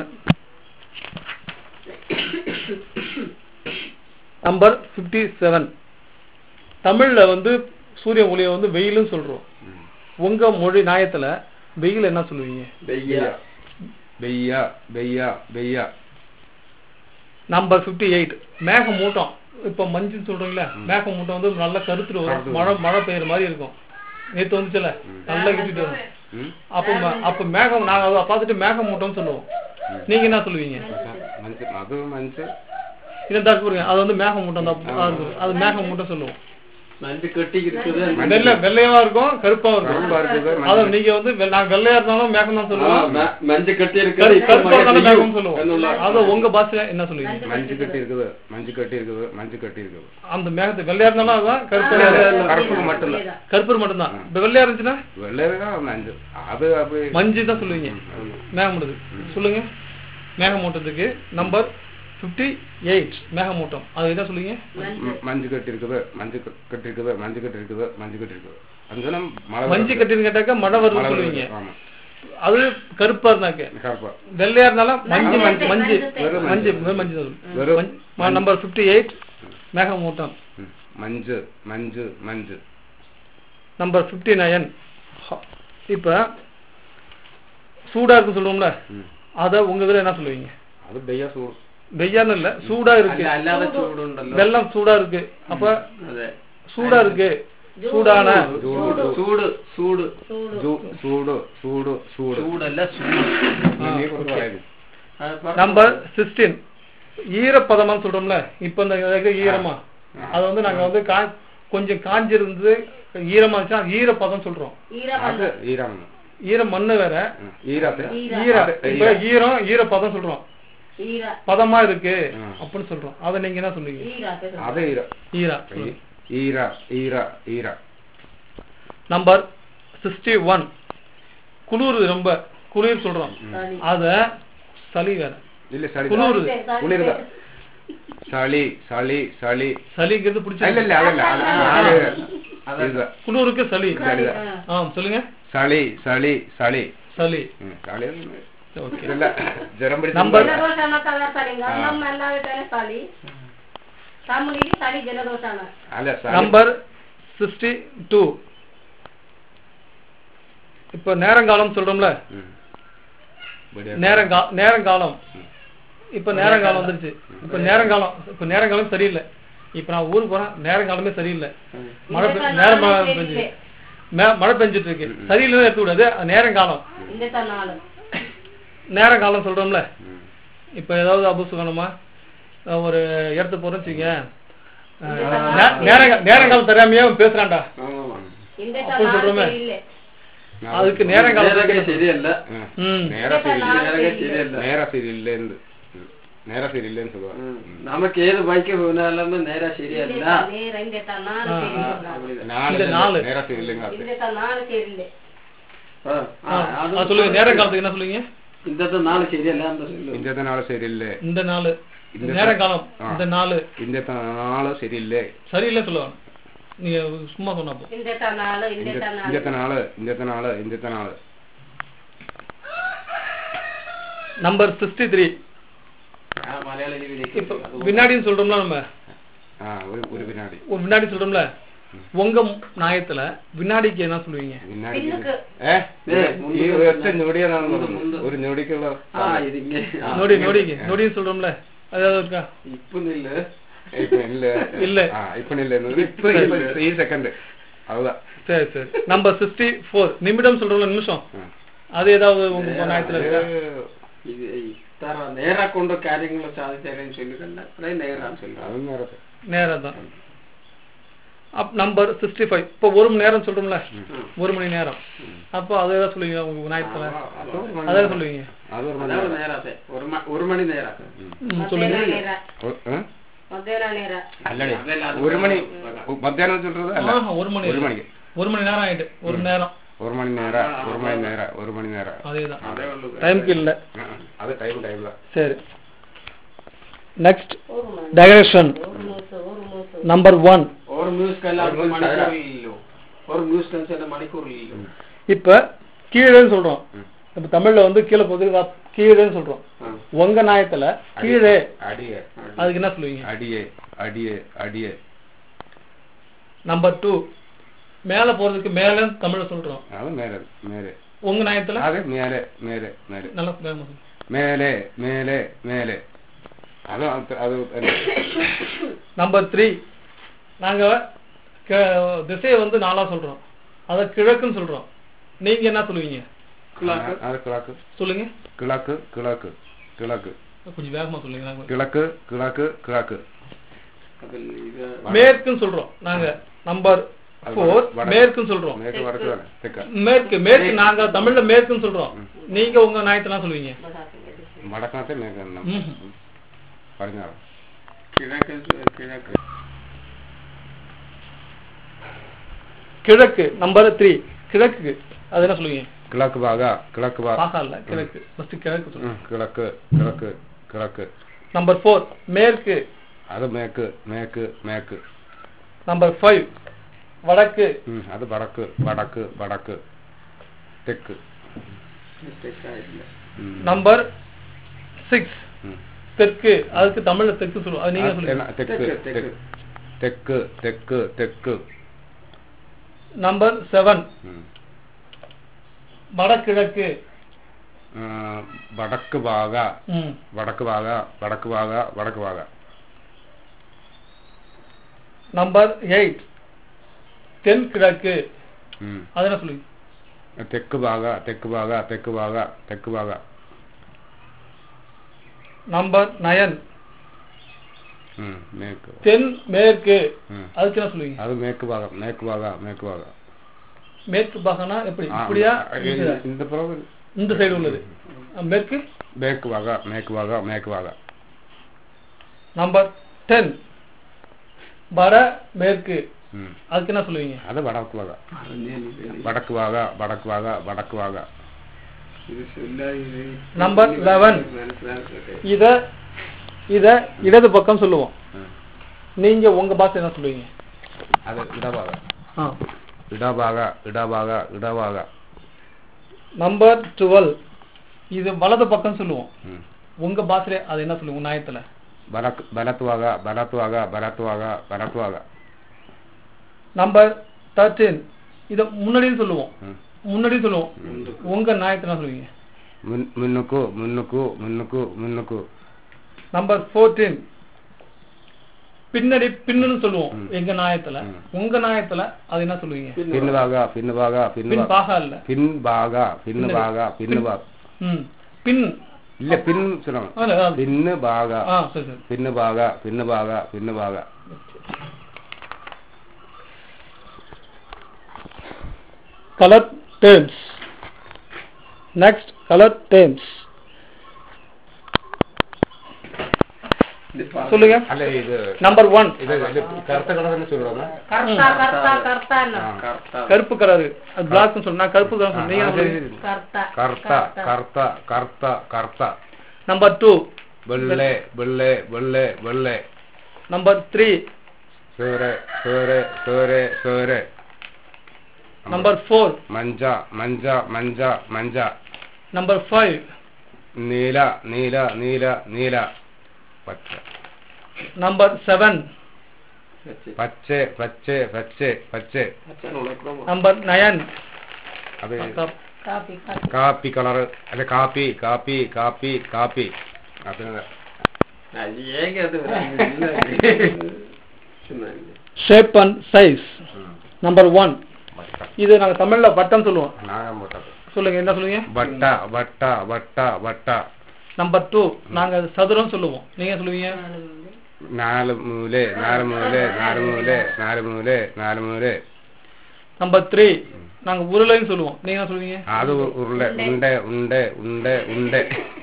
[SPEAKER 1] நம்பர் 57 செவன் தமிழ்ல வந்து சூரிய ஒளியை வந்து வெயில்னு சொல்றோம் உங்க மொழி நியாயத்துல வெயில் என்ன சொல்லுவீங்க
[SPEAKER 5] வெய்யா
[SPEAKER 4] ಬೆಯ್ಯ ಬೆಯ್ಯ ಬೆಯ್ಯ
[SPEAKER 1] நம்பர் 58 எயிட் மேகமூட்டம் இப்ப மஞ்சுன்னு சொல்றீங்களா மேகமூட்டம் வந்து நல்ல கருத்துட்டு வரும்
[SPEAKER 4] கருத்து
[SPEAKER 1] மழை மழை பெய்யுற மாதிரி இருக்கும் நேத்து வந்துச்சுல நல்லா இருட்டிட்டு வரும்
[SPEAKER 4] ಹ್ಮ್
[SPEAKER 1] அப்ப ம- அப்ப மேகம் நாங்க அதை பார்த்துட்டு மேகமூட்டம்னு சொல்லுவோம் நீங்க என்ன சொல்லுவீங்க
[SPEAKER 4] ಮಂಚು ಅದು ಮಂಚು
[SPEAKER 1] இதை தற்புரிங்க அது வந்து மேகமூட்டம் தான் அது இருக்குது. அது மேகமூட்டம் சொல்லுவோம்
[SPEAKER 5] மஞ்சள் கட்டி இருக்குது
[SPEAKER 1] வெள்ளை வெள்ளையவா இருக்கும் கருப்பா இருக்கும்
[SPEAKER 4] கருப்பா இருக்குது,
[SPEAKER 1] அத
[SPEAKER 4] மஞ்சள்.
[SPEAKER 1] நீங்க வந்து வெ- நாங்க வெள்ளையா இருந்தாலும் மேகம் தான் சொல்லுவோம்
[SPEAKER 5] மஞ்சள் கட்டி
[SPEAKER 1] கரு-
[SPEAKER 5] இருக்குது இப்ப
[SPEAKER 1] கருப்பா
[SPEAKER 5] மழை
[SPEAKER 1] இருந்தாலும்
[SPEAKER 5] பெய்யும்.
[SPEAKER 1] மேகம் சொல்லுவோம்
[SPEAKER 5] என்னுள்ள-
[SPEAKER 1] அது உங்க பாஷையில என்ன சொல்லுவீங்க
[SPEAKER 4] ಮಂಜು ಕಟ್ಟಿ இருக்குது ಮಂಜು ಕಟ್ಟಿ இருக்குது ಮಂಜು கட்டி இருக்குது
[SPEAKER 1] அந்த மேகத்தை வெள்ளையா இருந்தாலும் அதுதான் கருப்பா
[SPEAKER 4] கருப்புக்கு மட்டும் இல்ல
[SPEAKER 1] கருப்பர் மட்டும்தான் இப்ப வெள்ளையா இருந்துச்சுன்னா
[SPEAKER 4] வெள்ளையா மஞ்சு அது அப்படி
[SPEAKER 1] மஞ்சு தான் சொல்லுவீங்க மேகமூட்டது சொல்லுங்க மேகமூட்டத்துக்கு நம்பர் 58 எயிட் மேகமூட்டம் அது என்ன சொல்லுவீங்க
[SPEAKER 4] ம், மஞ்சு கட்டி இருக்குது மஞ்சு க- கட்டி இருக்குது மஞ்சு கட்டி இருக்குது மஞ்சு கட்டி இருக்குது அஞ்சனா மழை
[SPEAKER 1] மஞ்சு
[SPEAKER 4] வருது.
[SPEAKER 1] கட்டின்னு கேட்டாக்க மழை வருதுன்னு
[SPEAKER 4] மழை
[SPEAKER 1] சொல்லுவீங்க
[SPEAKER 4] வருது, ஆமா
[SPEAKER 1] அது கருப்பா இருந்தாக்க
[SPEAKER 4] கருப்பா
[SPEAKER 1] வெள்ளையா இருந்தாலும் மஞ்சு மஞ்சு மஞ்சு
[SPEAKER 4] வெறும்
[SPEAKER 1] மஞ்சு
[SPEAKER 4] மஞ்சு.
[SPEAKER 1] வெறும் மஞ்சு தான்
[SPEAKER 4] வெறும்
[SPEAKER 1] சொல்லுவோம். நம்பர் 58 எயிட் மேகமூட்டம்
[SPEAKER 4] ம், மஞ்சு மஞ்சு மஞ்சு
[SPEAKER 1] நம்பர் 59 நயன் இப்ப சூடா இருக்கு சொல்லுவோம்ல
[SPEAKER 4] ம்.
[SPEAKER 1] அத உங்க இதுல என்ன சொல்லுவீங்க
[SPEAKER 4] அது பெய்யா சூடு
[SPEAKER 1] வெய்யான்னு இல்ல சூடா இருக்கு
[SPEAKER 5] அல்ல- அல்லாத சூடு உண்டല്ലോ
[SPEAKER 1] வெள்ளம் சூடா இருக்கு அப்ப
[SPEAKER 5] അതെ
[SPEAKER 1] சூடா இருக்கு சூடான
[SPEAKER 5] ചൂട് ചൂട് ചൂട്
[SPEAKER 4] ജൂ സൂട് സൂട് സൂട്
[SPEAKER 5] ചൂടല്ല ചൂട്
[SPEAKER 4] നീ കുറച്ച് പറയുന്നു
[SPEAKER 5] അത് പറ-
[SPEAKER 1] நம்பர் சிக்ஸ்டீன் ஈரப்பதமான்னு சொல்றோம்ல இப்ப இந்த இது ஈரமா அது வந்து நாங்க வந்து கா கொஞ்சம் காஞ்சிருந்து ஈரமா இருந்துச்சுன்னா அது ஈரப்பதம் சொல்றோம்
[SPEAKER 4] അത് ഈരാണ്
[SPEAKER 1] ஈர மண்ணு வேற
[SPEAKER 4] ഈരാത്തെ
[SPEAKER 1] ஈர இப்ப ஈரம் ஈரப்பதம் சொல்றோம்
[SPEAKER 3] ஈரா
[SPEAKER 1] பதமா இருக்கு
[SPEAKER 4] ஆ.
[SPEAKER 1] அப்படின்னு சொல்றோம் அதை நீங்க என்ன சொல்லுவீங்க
[SPEAKER 3] ஈரா பேசுறோம்
[SPEAKER 4] அது ஈரா
[SPEAKER 1] ஈரா
[SPEAKER 4] ஈ- ஈரா ஈரா ஈரா
[SPEAKER 1] நம்பர் சிக்ஸ்டி ஒன் குளிர் ரொம்ப குளிர் சொல்றோம்
[SPEAKER 3] சளி.
[SPEAKER 1] அத சளி வேற
[SPEAKER 4] இல்ல சளி
[SPEAKER 1] குளிர்
[SPEAKER 4] குளிர்தா சளி சளி சளி
[SPEAKER 1] சளிங்கிறது
[SPEAKER 4] இல்ல
[SPEAKER 1] பிடிச்ச
[SPEAKER 4] இல்ல அதல்ல அது அது இதுதான்.
[SPEAKER 1] குளிருக்கு சளி
[SPEAKER 3] சளி, ஆ.
[SPEAKER 1] ஆ சொல்லுங்க
[SPEAKER 4] சளி சளி சளி
[SPEAKER 1] சளி
[SPEAKER 4] ம், சளி
[SPEAKER 1] ஓகே
[SPEAKER 4] இல்ல ஜரம் பிடிச்ச
[SPEAKER 1] Number-
[SPEAKER 3] జలదోషాన కదా సరి గంధం ఎల్లావిటనే సలి తమ్ముడికి సలి జలదోషాన
[SPEAKER 4] அல்ல சளி
[SPEAKER 1] நம்பர் சிக்ஸ்டி டூ இப்போ நேரங்காலம் சொல்றோம்ல
[SPEAKER 4] ம். விடிய-
[SPEAKER 1] நேரங்கா நேரங்காலம் இப்போ நேரங்காலம் வந்துருச்சு இப்போ நேரங்காலம் இப்போ நேரங்காலம் சரியில்லை இப்போ நான் ஊருக்கு போறேன் நேரங்காலமே சரியில்லை மழை பெ- நேரம் மழை பெஞ்சு மே- மழை பெஞ்சிட்டு இருக்கு சரியில்லைன்னு எடுத்து கூடாது நேரங்காலம்
[SPEAKER 3] ఇంత నాలుగు
[SPEAKER 1] நேரங்காலம் சொல்றோம்ல
[SPEAKER 4] ம்.
[SPEAKER 1] இப்போ ஏதாவது அபுசுகனமா ஒரு இடத்த போறேன்னு வச்சுங்க நேரங்க நேரங்காலம் தெரியாமையே அவன் பேசுறான்டா
[SPEAKER 5] ஆமா
[SPEAKER 3] ఇంత
[SPEAKER 1] அப்போ சொல்றோமே.
[SPEAKER 3] నాలుగు ఇల్లే
[SPEAKER 1] அதுக்கு
[SPEAKER 5] நேரமே
[SPEAKER 1] நேரங்காலம்
[SPEAKER 5] சரியல்ல
[SPEAKER 4] ம்.
[SPEAKER 1] ம்
[SPEAKER 4] நேரா சரியில்லை
[SPEAKER 5] நேரமே சரியல்ல
[SPEAKER 4] நேரா சரியில்லைன்னு ம். நேரா சரியில்லைன்னு சொல்லுவாங்க
[SPEAKER 5] ம். நமக்கு ஏது பைக் போனாலுமே நேரா சரியல்ல
[SPEAKER 3] నేర ఇంత నాలుగు చేరింది
[SPEAKER 4] நாலு
[SPEAKER 1] இந்த நாலு.
[SPEAKER 4] நேரா சரியில்லைங்க அது.
[SPEAKER 3] ఇంత నాలుగు చేరింది
[SPEAKER 5] ஆ,
[SPEAKER 1] ஆ,
[SPEAKER 5] ஆ, அது
[SPEAKER 1] ஆ, சொல்லுங்க நேரங்காலத்துக்கு என்ன சொல்லுவீங்க
[SPEAKER 5] இந்த நாள் சரியல்ல அந்த சொல்லு
[SPEAKER 4] இந்த நாள் சரியில்லை
[SPEAKER 1] இந்த நாள்
[SPEAKER 4] இந்த
[SPEAKER 1] நேரங்காலம்
[SPEAKER 4] ஆ.
[SPEAKER 1] இந்த நாள்
[SPEAKER 4] இந்த நாள் சரியில்லை
[SPEAKER 1] சரியில்லை சொல்லுவாங்க நீங்க சும்மா சொன்னப்போ
[SPEAKER 3] ఇంత నాలుగు
[SPEAKER 4] இந்த
[SPEAKER 3] ఇంత నాలుగు
[SPEAKER 4] இந்த நாள் இந்த நாள் இந்த நாள்
[SPEAKER 1] நம்பர் சிக்ஸ்டி த்ரீ
[SPEAKER 5] ஆ, மலையாள
[SPEAKER 1] இப்போ வினாடின்னு சொல்றோம்ல நம்ம
[SPEAKER 4] ஆ ஒரு ஒரு வினாடி
[SPEAKER 1] ஒரு வினாடி சொல்றோம்ல உங்க நாயத்துல வினாடிக்கு என்ன சொல்லுவீங்க
[SPEAKER 4] வினாடி
[SPEAKER 3] பின்னுக்கு.
[SPEAKER 4] ഏ
[SPEAKER 5] ഏ, മുണ്ട്
[SPEAKER 4] ഈ ഒറ്റ ഞൊടിയാണ്
[SPEAKER 5] മുണ്ട്, മുണ്ട്.
[SPEAKER 4] ഒരു ഞൊടിക്കുള്ള
[SPEAKER 5] ஆ இது இங்க
[SPEAKER 1] நொடி நொடிக்கு நொடின்னு சொல்றோம்ல அது ஏதாவது இருக்கா
[SPEAKER 5] இப்ப இல்ல
[SPEAKER 4] ഇപ്പൊ ഇല്ല
[SPEAKER 1] இல்ல.
[SPEAKER 4] ആ ഇപ്പൊ ഇല്ല ഇപ്പൊ ഇപ്പൊ ഈ സെക്കൻഡ് அதுதான்
[SPEAKER 1] சரி சரி நம்பர் சிக்ஸ்டி ஃபோர் நிமிடம் சொல்றோம்ல நிமிஷம்
[SPEAKER 4] ம்.
[SPEAKER 1] அது ஏதாவது உங்க நாயத்துல இருக்கா
[SPEAKER 5] இது இத்தர நேரா கொண்ட காரியங்களை சாதிச்சாருன்னு சொல்லிக்கல அப்படியே நேரான்னு சொல்லுவாங்க
[SPEAKER 4] അതും നേരത്തെ
[SPEAKER 1] நேரம் தான் அப் நம்பர் சிக்ஸ்டி ஃபைவ் இப்போ ஒரு மணி நேரம் சொல்றோம்ல ஒரு மணி நேரம் அப்போ அதை ஏதாவது சொல்லுவீங்க உங்க நாயத்துல அதான் சொல்லுவீங்க
[SPEAKER 4] അത് ഒരു മണി
[SPEAKER 5] அதாவது நேராத்தே ஒரு ம- ஒரு மணி நேரம்
[SPEAKER 1] ம், சொல்லுங்க
[SPEAKER 3] మధ్యాహ్నం నేర
[SPEAKER 4] ഒ- ഏ?
[SPEAKER 3] మధ్యాహ్నం నేర
[SPEAKER 4] അല്ലടി
[SPEAKER 5] அதெல்லாம் அது
[SPEAKER 4] ഒരു മണി മധ്യാഹ്നം ചൊല്ലത് അല്ല
[SPEAKER 1] ஆஹா, ஒரு மணி
[SPEAKER 4] ഒരു മണിക്ക്
[SPEAKER 1] ஒரு மணி நேரம் ஆயிட்டு ஒரு நேரம்
[SPEAKER 4] ഒരു മണി നേര ഒരു മണി നേര ഒരു മണി നേര
[SPEAKER 1] அதேதான்
[SPEAKER 5] அதே உள்ளது.
[SPEAKER 1] டைம்க்கு இல்ல
[SPEAKER 4] അത് ടൈം ടൈം
[SPEAKER 1] சரி நெக்ஸ்ட்
[SPEAKER 3] ఊరు మంది
[SPEAKER 1] டைரக்ஷன்
[SPEAKER 3] ఊరు మూసు ఊరు మూసు
[SPEAKER 1] நம்பர் ஒன்
[SPEAKER 5] ஒரு மியூசிக் எல்லாம்
[SPEAKER 4] ஒரு music
[SPEAKER 5] மணிக்கூர்
[SPEAKER 4] ஆயிரம்.
[SPEAKER 5] இல்லோ ஒரு மியூசிக் சில மணிக்கூர் இல்லோ
[SPEAKER 1] இப்ப கீழேன்னு சொல்றோம் இப்ப தமிழ்ல வந்து கீழே போகுது வா- கீழேன்னு சொல்றோம்
[SPEAKER 5] ஆ.
[SPEAKER 1] உங்க நாயத்துல கீழே
[SPEAKER 4] അടിയെ
[SPEAKER 1] அதுக்கு என்ன சொல்லுவீங்க
[SPEAKER 4] അടിയെ അടിയെ அடியே
[SPEAKER 1] நம்பர் டூ மேல போறதுக்கு மேல தமிழ்ல சொல்றோம்
[SPEAKER 4] അത് മേലെ മേലെ
[SPEAKER 1] உங்க நாயத்துல
[SPEAKER 4] അത് മേലെ മേലെ മേലെ
[SPEAKER 1] நல்லா வேகமா சொல்லுங்க.
[SPEAKER 4] മേലെ മേലെ മേലെ അത് അത് അത് തന്നെ.
[SPEAKER 1] நம்பர் த்ரீ நாங்க க- திசையை வந்து நாலா சொல்றோம் அத கிழக்குன்னு சொல்றோம் நீங்க என்ன சொல்லுவீங்க
[SPEAKER 4] അത് കിളക്ക്
[SPEAKER 1] சொல்லுங்க
[SPEAKER 4] കിളക്ക് കിളക്ക് കിളക്ക്
[SPEAKER 1] கொஞ்சம் வேகமா சொல்லுங்க நாங்க
[SPEAKER 4] കിളക്ക് കിളക്ക് കിളക്ക്
[SPEAKER 5] அதில் இது
[SPEAKER 1] மேற்குன்னு சொல்றோம் நாங்க நம்பர்
[SPEAKER 4] அது
[SPEAKER 1] ஃபோர்
[SPEAKER 4] வடக்கு.
[SPEAKER 1] மேற்குன்னு சொல்றோம்
[SPEAKER 4] മേക്ക് വടക്ക് തന്നെ തെക്ക
[SPEAKER 1] மேற்கு மேற்கு நாங்க தமிழ்ல மேற்குன்னு சொல்றோம் நீங்க உங்க நாயத்தெல்லாம் சொல்லுவீங்க
[SPEAKER 4] വടക്കത്തെ മേക്ക്
[SPEAKER 1] ம்.
[SPEAKER 4] പറഞ്ഞാറ്
[SPEAKER 5] கிழக்கு கிழக்கு
[SPEAKER 1] கிழக்கு நம்பர் த்ரீ கிழக்கு அது என்ன சொல்லுவீங்க
[SPEAKER 4] കിഴക്ക് ഭാഗ കിഴക്ക് ഭാഗ
[SPEAKER 1] பாசா இல்ல கிழக்கு ஃபர்ஸ்ட் கிழக்கு சொல்லுங்க
[SPEAKER 4] കിഴക്ക് കിഴക്ക് കിഴക്ക്
[SPEAKER 1] நம்பர் ஃபோர் மேற்கு
[SPEAKER 4] അത് മേക്ക് മേക്ക് മേക്ക്
[SPEAKER 1] நம்பர் ஃபைவ் வடக்கு
[SPEAKER 4] ഉം, അത് വടക്ക് വടക്ക് വടക്ക് തെക്ക്
[SPEAKER 5] மிஸ்டேக்கா இல்லை
[SPEAKER 4] ഉം.
[SPEAKER 1] நம்பர் சிக்ஸ்
[SPEAKER 4] ഉം.
[SPEAKER 1] தெற்கு அதுக்கு தமிழ்ல தெற்கு சொல்லுவோம் அது நீங்க
[SPEAKER 4] ആ,
[SPEAKER 1] சொல்லுங்க
[SPEAKER 4] എന്നാ, തെക്ക്
[SPEAKER 5] தெற்கு,
[SPEAKER 4] തെക്ക് തെക്ക് തെക്ക് തെക്ക്
[SPEAKER 1] நம்பர் செவன்
[SPEAKER 4] ഉം.
[SPEAKER 1] வடகிழக்கு
[SPEAKER 4] ആ, വടക്ക് ഭാഗ
[SPEAKER 1] ம்
[SPEAKER 4] വടക്ക് ഭാഗ വടക്ക് ഭാഗ വടക്ക് ഭാഗ
[SPEAKER 1] நம்பர் எயிட் தென்கிழக்கு
[SPEAKER 4] ഉം.
[SPEAKER 1] அது என்ன சொல்லுவீங்க
[SPEAKER 4] തെക്ക് ഭാഗ തെക്ക് ഭാഗ തെക്ക് ഭാഗ തെക്ക് ഭാഗ
[SPEAKER 1] நம்பர் நயன்
[SPEAKER 4] ഉം, മേക്ക്
[SPEAKER 1] தென் மேற்கு
[SPEAKER 4] ഉം.
[SPEAKER 1] அதுக்கு என்ன சொல்லுவீங்க
[SPEAKER 4] അത് മേക്ക് ഭാഗം മേക്ക് ഭാഗ മേക്ക് ഭാഗ
[SPEAKER 1] மேற்கு பாகனா எப்படி
[SPEAKER 4] ആ,
[SPEAKER 1] இப்படியா
[SPEAKER 4] ആ,
[SPEAKER 1] இந்த-
[SPEAKER 4] இந்த புறம்
[SPEAKER 1] இந்த சைடு உள்ளது அஹ் மேற்கு
[SPEAKER 4] மேற்கு வாகா மேற்கு வாகா மேற்கு வாகா
[SPEAKER 1] நம்பர் டென் வட மேற்கு
[SPEAKER 4] ம்
[SPEAKER 1] அதுக்கு என்ன சொல்லுவீங்க
[SPEAKER 4] அது வடக்கு வாகா
[SPEAKER 5] അറിഞ്ഞേ
[SPEAKER 4] வடக்கு வாகா வடக்கு வாகா வடக்கு வாகா
[SPEAKER 5] ഇത് ചൊല്ല ഇത്
[SPEAKER 1] Number 11.
[SPEAKER 5] മനസ്സിലാക്കട്ടെ
[SPEAKER 1] இத இத இடது பக்கம் சொல்லுவோம்
[SPEAKER 4] ம்.
[SPEAKER 1] நீங்க உங்க பாஷை என்ன சொல்லுவீங்க
[SPEAKER 4] அது இடவாகா
[SPEAKER 1] ஆ
[SPEAKER 4] இடவாகா இடவாகா இடவாகா
[SPEAKER 1] நம்பர் டுவெல் இது வலது பக்கம் சொல்லுவோம்
[SPEAKER 4] ம்
[SPEAKER 1] உங்க பாஷையில அது என்ன சொல்லுவோம் நியாயத்துல
[SPEAKER 4] பலத் பலத்துவாகா பலத்துவாகா பலத்துவாகா பலத்துவாகா
[SPEAKER 1] நம்பர் தேர்ட்டீன் இத முன்னாடியும் சொல்லுவோம்
[SPEAKER 4] ம்
[SPEAKER 1] முன்னாடி சொல்லுவோம் உங்க நியாயத்தை என்ன சொல்லுவீங்க
[SPEAKER 4] முன் முன்னுக்கு முன்னுக்கு முன்னுக்கு முன்னுக்கு
[SPEAKER 1] நம்பர் ஃபோர்டீன் பின்னாடி பின்னுன்னு சொல்லுவோம்
[SPEAKER 4] ம்.
[SPEAKER 1] எங்க நியாயத்துல
[SPEAKER 4] ம்.
[SPEAKER 1] உங்க நியாயத்துல அது என்ன சொல்லுவீங்க
[SPEAKER 4] பின்னுவாகா பின்னுவாகா
[SPEAKER 1] பின்
[SPEAKER 4] பின்னுவா
[SPEAKER 1] பாகா இல்ல
[SPEAKER 4] பின் பாகா பின்னு பாகா பின்னு பா
[SPEAKER 1] ம் பின்
[SPEAKER 4] இல்ல பின் சொல்லணும்
[SPEAKER 1] அதுல, அது.
[SPEAKER 4] பின்னு பாகா
[SPEAKER 1] ஆ சரி சரி
[SPEAKER 4] பின்னு பாகா பின்னு பாகா பின்னு பாகா
[SPEAKER 1] color terms next color terms சொல்லுங்க
[SPEAKER 4] அல்ல இது
[SPEAKER 1] நம்பர் ஒன்
[SPEAKER 4] இது இது கருத்த கலர்னு சொல்லுவாங்க
[SPEAKER 3] கர்த்தா கர்த்தா கர்த்தான்னு
[SPEAKER 5] കർത്ത
[SPEAKER 1] கருப்பு கலர் அது பிளாக் சொல்லுங்க கருப்பு கலர் சொல்லுங்க நீங்க என்ன சொல்லுவீங்க?
[SPEAKER 3] கர்த்தா
[SPEAKER 4] கர்த்தா கர்த்தா கர்த்தா கர்த்தா
[SPEAKER 1] நம்பர் டூ
[SPEAKER 4] வெள்ளை வெள்ளை வெள்ளை வெள்ளை
[SPEAKER 1] நம்பர் த்ரீ
[SPEAKER 4] சோறு சோறு சோறு சோறு
[SPEAKER 1] நம்பர் ஃபோர்
[SPEAKER 4] மஞ்சா மஞ்சா மஞ்சா மஞ்சா
[SPEAKER 1] நம்பர் ஃபைவ்
[SPEAKER 4] நீல நீல நீல நீல பச்சை
[SPEAKER 1] நம்பர் செவன்
[SPEAKER 4] பச்சை பச்சை பச்சை பச்சை
[SPEAKER 5] അച്ഛൻ ഉളക്കണം
[SPEAKER 1] நம்பர் நயன்
[SPEAKER 4] அது
[SPEAKER 3] காபி காபி
[SPEAKER 4] காப்பி கலர் அல்ல காப்பி காப்பி காப்பி காப்பி அது
[SPEAKER 5] ಹೇಗೆ ಅದು ಚೆನ್ನಾಗಿದೆ
[SPEAKER 1] ஷேப் அண்ட் சைஸ்
[SPEAKER 4] ம்,
[SPEAKER 1] நம்பர் ஒன்
[SPEAKER 4] வட்டம்.
[SPEAKER 1] இது நாங்க தமிழ்ல வட்டம் சொல்லுவோம்
[SPEAKER 4] நாகம் போட்டது
[SPEAKER 1] சொல்லுங்க என்ன சொல்லுவீங்க
[SPEAKER 4] வட்டா வட்டா வட்டா வட்டா
[SPEAKER 1] நம்பர் டூ நாங்க சதுரம் சொல்லுவோம் நீங்க சொல்லுவீங்க
[SPEAKER 4] நாலு மூலை நாலு மூலை நாலு மூலை நாலு மூலை நாலு மூலை
[SPEAKER 1] நம்பர் த்ரீ நாங்க உருளைன்னு சொல்லுவோம் நீங்க என்ன சொல்லுவீங்க
[SPEAKER 4] அது உ- உருளை உண்டை உண்டை உண்டை உண்டை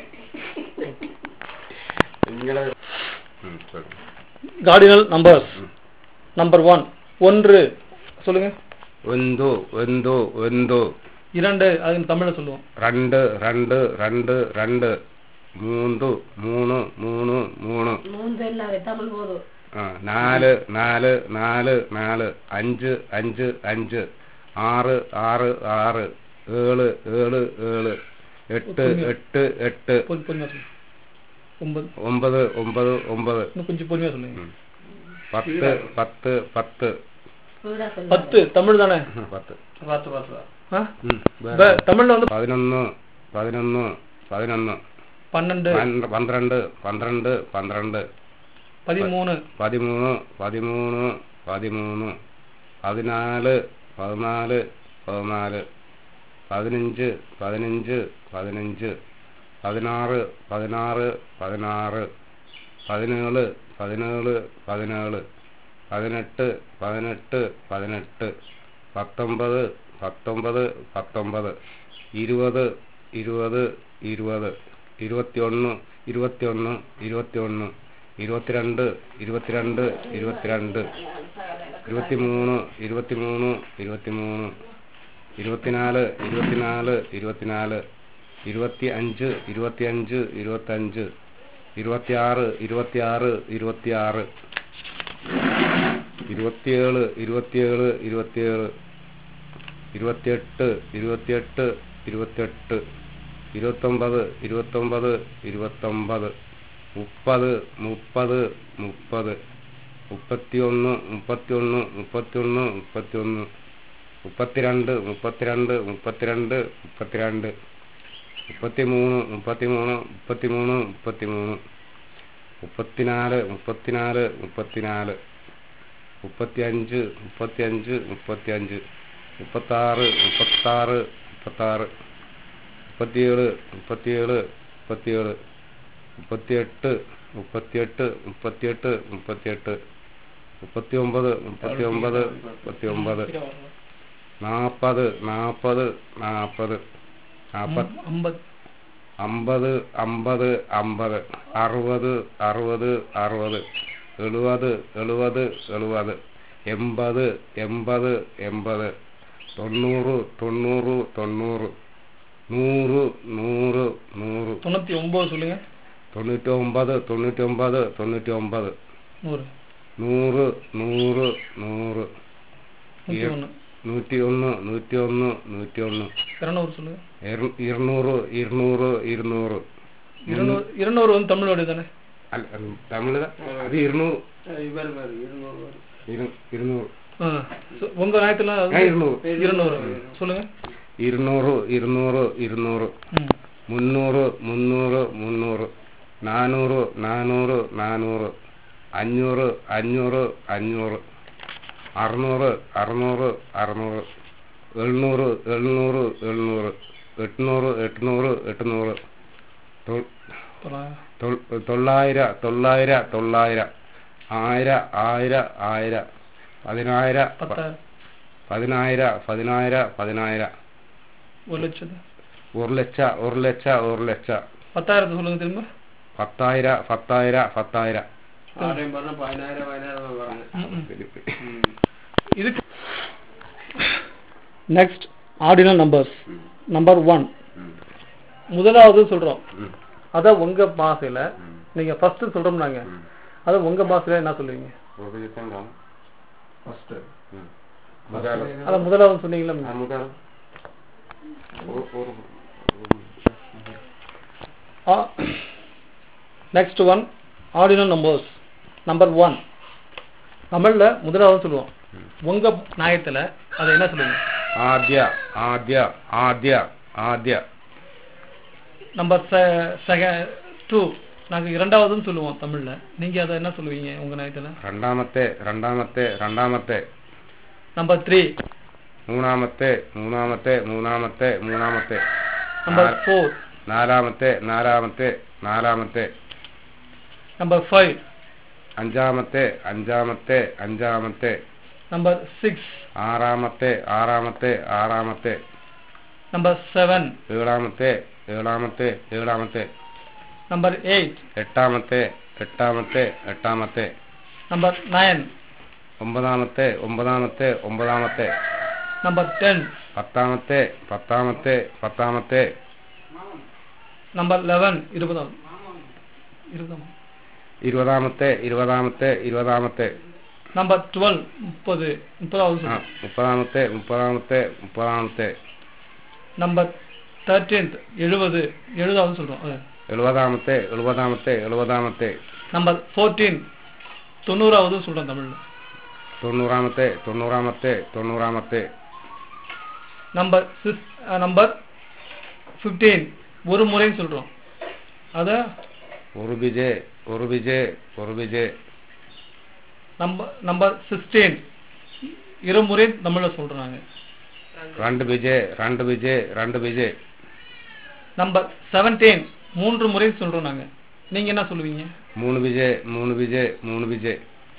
[SPEAKER 4] நீங்களே ம், சொல்லுங்க.
[SPEAKER 1] கார்டினல் நம்பர்ஸ் நம்பர் ஒன் ஒன்று சொல்லுங்க
[SPEAKER 4] ಒಂದು ಒಂದು ಒಂದು
[SPEAKER 1] இரண்டு அது தமிழ்ல சொல்லுவோம்
[SPEAKER 4] ரெண்டு ரெண்டு ரெண்டு ரெண்டு மூன்று மூணு மூணு மூணு
[SPEAKER 3] மூன்று என்ன தமிழ் போதும்
[SPEAKER 4] ആ, നാല് നാല് നാല് നാല് അഞ്ച് അഞ്ച് അഞ്ച് ആറ് ആറ് ആറ് ഏഴ് ഏഴ് ഏഴ് എട്ട് എട്ട് എട്ട്
[SPEAKER 1] பொறு- பொறுமையா சொல்லுங்க ஒன்பது
[SPEAKER 4] ഒമ്പത് ഒമ്പത് ഒമ്പത്
[SPEAKER 1] இன்னும் கொஞ்சம் பொறுமையா சொல்லுங்க
[SPEAKER 4] ഉം. പത്ത് പത്ത് പത്ത്
[SPEAKER 3] ஸ்பீடா சொல்லுங்க
[SPEAKER 1] பத்து தமிழ் தானே
[SPEAKER 4] ഉം, പത്ത്
[SPEAKER 5] പത്ത് പത്ത്
[SPEAKER 1] ஆ?
[SPEAKER 4] ഉം,
[SPEAKER 1] இப்ப
[SPEAKER 4] വേറെ.
[SPEAKER 1] தமிழ்ல வந்து
[SPEAKER 4] പതിനൊന്ന് പതിനൊന്ന് പതിനൊന്ന്
[SPEAKER 1] பன்னெண்டு
[SPEAKER 4] പന്ത്ര- പന്ത്രണ്ട് പന്ത്രണ്ട് പന്ത്രണ്ട്
[SPEAKER 1] பதிமூணு
[SPEAKER 4] പതിമൂന്ന് പതിമൂന്ന് പതിമൂന്ന് പതിനാല് പതിനാല് പതിനാല് പതിനഞ്ച് പതിനഞ്ച് പതിനഞ്ച് പതിനാറ് പതിനാറ് പതിനാറ് പതിനേഴ് പതിനേഴ് പതിനേഴ് പതിനെട്ട് പതിനെട്ട് പതിനെട്ട് പത്തൊമ്പത് പത്തൊമ്പത് പത്തൊമ്പത് ഇരുപത് ഇരുപത് ഇരുപത് ഇരുപത്തിയൊന്ന് ഇരുപത്തിയൊന്ന് ഇരുപത്തിയൊന്ന് ഇരുപത്തിരണ്ട് ഇരുപത്തിരണ്ട് ഇരുപത്തിരണ്ട് ഇരുപത്തിമൂന്ന് ഇരുപത്തിമൂന്ന് ഇരുപത്തിമൂന്ന് ഇരുപത്തിനാല് ഇരുപത്തിനാല് ഇരുപത്തിനാല് ഇരുപത്തി അഞ്ച് ഇരുപത്തിയഞ്ച് ഇരുപത്തഞ്ച് ഇരുപത്തിയാറ് ഇരുപത്തിയാറ് ഇരുപത്തിയാറ് ഇരുപത്തിയേഴ് ഇരുപത്തിയേഴ് ഇരുപത്തിയേഴ് ഇരുപത്തിയെട്ട് ഇരുപത്തിയെട്ട് ഇരുപത്തിയെട്ട് ഇരുപത്തൊമ്പത് ഇരുപത്തൊമ്പത് ഇരുപത്തൊമ്പത് മുപ്പത് മുപ്പത് മുപ്പത് മുപ്പത്തിയൊന്ന് മുപ്പത്തിയൊന്ന് മുപ്പത്തിയൊന്ന് മുപ്പത്തിയൊന്ന് മുപ്പത്തിരണ്ട് മുപ്പത്തിരണ്ട് മുപ്പത്തിരണ്ട് മുപ്പത്തിരണ്ട് മുപ്പത്തിമൂന്ന് മുപ്പത്തിമൂന്ന് മുപ്പത്തിമൂന്ന് മുപ്പത്തിമൂന്ന് മുപ്പത്തിനാല് മുപ്പത്തിനാല് മുപ്പത്തിനാല് മുപ്പത്തിയഞ്ച് മുപ്പത്തിയഞ്ച് മുപ്പത്തിയഞ്ച് മുപ്പത്താറ് മുപ്പത്താറ് മുപ്പത്താറ് മുപ്പത്തിയേഴ് മുപ്പത്തിയേഴ് മുപ്പത്തിയേഴ് മുപ്പത്തിയെട്ട് മുപ്പത്തിയെട്ട് മുപ്പത്തിയെട്ട് മുപ്പത്തിയെട്ട് മുപ്പത്തിയൊമ്പത് മുപ്പത്തിയൊമ്പത് മുപ്പത്തിയൊമ്പത് നാൽപ്പത് നാൽപ്പത് നാൽപ്പത് നാൽപ്പത്
[SPEAKER 1] ஐம்பது
[SPEAKER 4] അമ്പത് അമ്പത് അമ്പത് അറുപത് അറുപത് അറുപത് എഴുപത് എഴുപത് എഴുപത് എൺപത് എൺപത് എൺപത് തൊണ്ണൂറ് തൊണ്ണൂറ് തൊണ്ണൂറ് നൂറ് നൂറ് നൂറ്
[SPEAKER 1] தொண்ணூத்தி ஒன்பது சொல்லுங்க
[SPEAKER 4] തൊണ്ണൂറ്റി ഒമ്പത് തൊണ്ണൂറ്റി ഒമ്പത് തൊണ്ണൂറ്റി ഒമ്പത്
[SPEAKER 1] நூறு
[SPEAKER 4] നൂറ് നൂറ് നൂറ്
[SPEAKER 1] நூத்தி ஒண்ணு
[SPEAKER 4] നൂറ്റി ഒന്ന് നൂറ്റി ഒന്ന് നൂറ്റി ഒന്ന്
[SPEAKER 1] இருநூறு சொல்லுங்க
[SPEAKER 4] ഇരു- ഇരുന്നൂറ് ഇരുന്നൂറ് ഇരുന്നൂറ്
[SPEAKER 1] இருநூறு இருநூறு வந்து தமிழோட தானே
[SPEAKER 4] അല്ല അത് തമിഴ് അത് ഇരുന്നൂറ്
[SPEAKER 5] இவர் வரும் இருநூறு வரும்
[SPEAKER 4] ഇരു- ഇരുന്നൂറ്
[SPEAKER 1] ஆ. சொ- உங்க நியாயத்துல அது
[SPEAKER 4] ആ, ഇരുന്നൂറ്
[SPEAKER 1] இருநூறு சொல்லுங்க
[SPEAKER 4] ഇരുന്നൂറ് ഇരുന്നൂറ് ഇരുന്നൂറ്
[SPEAKER 1] ம்.
[SPEAKER 4] മുന്നൂറ് മുന്നൂറ് മുന്നൂറ് നാനൂറ് നാനൂറ് നാനൂറ് അഞ്ഞൂറ് അഞ്ഞൂറ് അഞ്ഞൂറ് അറുന്നൂറ് അറുന്നൂറ് അറുന്നൂറ് എഴുന്നൂറ് എഴുന്നൂറ് എഴുന്നൂറ് എട്ടുന്നൂറ് എട്ടുന്നൂറ് എട്ടുന്നൂറ് തൊ-
[SPEAKER 1] தொள்ளா-
[SPEAKER 4] തൊ- തൊള്ളായിരം തൊള്ളായിരം തൊള്ളായിരം ആയിരം ആയിരം ആയിരം പതിനായിരം പ-
[SPEAKER 1] பத்தாயிரம்
[SPEAKER 4] പതിനായിരം പതിനായിരം പതിനായിരം
[SPEAKER 1] ஒரு லட்சத்து
[SPEAKER 4] ഒരു ലക്ഷ ഒരു ലക്ഷ ഒരു ലക്ഷ
[SPEAKER 1] பத்தாயிரத்தை சொல்லுங்க திரும்ப
[SPEAKER 4] പത്തായിരം പത്തായിരം പത്തായിരം
[SPEAKER 5] ஆரையும் பண்ண பதினாயிரம் பதினாயிரம் வராங்க
[SPEAKER 1] ம், ம்.
[SPEAKER 5] ம்.
[SPEAKER 1] இதுக்கு next ordinal numbers number one முதலாவது சொல்றோம் அத உங்க பாஷையில நீங்க ஃபர்ஸ்ட் சொல்றோம் நாங்க அத உங்க பாஷையில என்ன சொல்லுவீங்க அத முதலாவது சொன்னீங்களா next one ordinal numbers number one தமிழ்ல முதலாவது சொல்லுவோம் உங்க நியாயத்துல அதை என்ன சொல்லுவீங்க
[SPEAKER 4] ആദ്യ ആദ്യ ആദ്യ ആദ്യ
[SPEAKER 1] நம்பர் டூ நாங்க இரண்டாவதுன்னு சொல்லுவோம் தமிழ்ல நீங்க அதை என்ன சொல்லுவீங்க உங்க நியாயத்துல
[SPEAKER 4] രണ്ടാമത്തെ രണ്ടാമത്തെ രണ്ടാമത്തെ
[SPEAKER 1] நம்பர் த்ரீ
[SPEAKER 4] മൂന്നാമത്തെ മൂന്നാമത്തെ മൂന്നാമത്തെ മൂന്നാമത്തെ
[SPEAKER 1] நம்பர்
[SPEAKER 4] നാ-
[SPEAKER 1] ஃபோர்
[SPEAKER 4] നാലാമത്തെ നാലാമത്തെ നാലാമത്തെ
[SPEAKER 1] நம்பர் ஃபைவ்
[SPEAKER 4] അഞ്ചാമത്തെ അഞ്ചാമത്തെ അഞ്ചാമത്തെ
[SPEAKER 1] நம்பர் சிக்ஸ்
[SPEAKER 4] ആറാമത്തെ ആറാമത്തെ ആറാമത്തെ
[SPEAKER 1] நம்பர் செவன்
[SPEAKER 4] ഏഴാമത്തെ ഏഴാമത്തെ ഏഴാമത്തെ
[SPEAKER 1] நம்பர் எயிட்
[SPEAKER 4] എട്ടാമത്തെ എട്ടാമത്തെ എട്ടാമത്തെ
[SPEAKER 1] நம்பர் நைன்
[SPEAKER 4] ഒമ്പതാമത്തെ ഒമ്പതാമത്തെ ഒമ്പതാമത്തെ
[SPEAKER 1] நம்பர் டென்
[SPEAKER 4] പത്താമത്തെ പത്താമത്തെ പത്താമത്തെ
[SPEAKER 1] நம்பர் லெவன் இருபதாம் இருபதாம்
[SPEAKER 4] ഇരുപതാമത്തെ ഇരുപതാമത്തെ ഇരുപതാമത്തെ
[SPEAKER 1] நம்பர் டுவெல் முப்பது முப்பதாவது
[SPEAKER 4] ആ
[SPEAKER 1] சொல்லுங்க.
[SPEAKER 4] മുപ്പതാമത്തെ മുപ്പതാമത്തെ മുപ്പതാമത്തെ
[SPEAKER 1] நம்பர் தேர்ட்டீன்த் எழுபது எழுபதாவது சொல்றோம் அது.
[SPEAKER 4] എഴുപതാമത്തെ എഴുപതാമത്തെ എഴുപതാമത്തെ
[SPEAKER 1] நம்பர் ஃபோர்டீன் தொண்ணூறாவது சொல்றோம் தமிழ்ல
[SPEAKER 4] തൊണ്ണൂറാമത്തെ തൊണ്ണൂറാമത്തെ തൊണ്ണൂറാമത്തെ
[SPEAKER 1] நம்பர் சிக்ஸ் நம்பர் ஃபிஃப்டீன் ஒரு முறைன்னு சொல்றோம் அத
[SPEAKER 4] ഒരു വിജയ് ഒരു വിജയ് ഒരു വിജയ്
[SPEAKER 1] நம்பர் நம்பர் சிக்ஸ்டீன் இருமுறை தமிழ்ல சொல்றோம் நாங்க
[SPEAKER 4] രണ്ട് വിജയ് രണ്ട് വിജയ് രണ്ട് വിജയ്
[SPEAKER 1] நம்பர் செவன்டீன் மூன்று முறை சொல்றோம் நாங்க நீங்க என்ன சொல்லுவீங்க
[SPEAKER 4] മൂന്ന് വിജയ് മൂന്ന് വിജയ് മൂന്ന് Vijay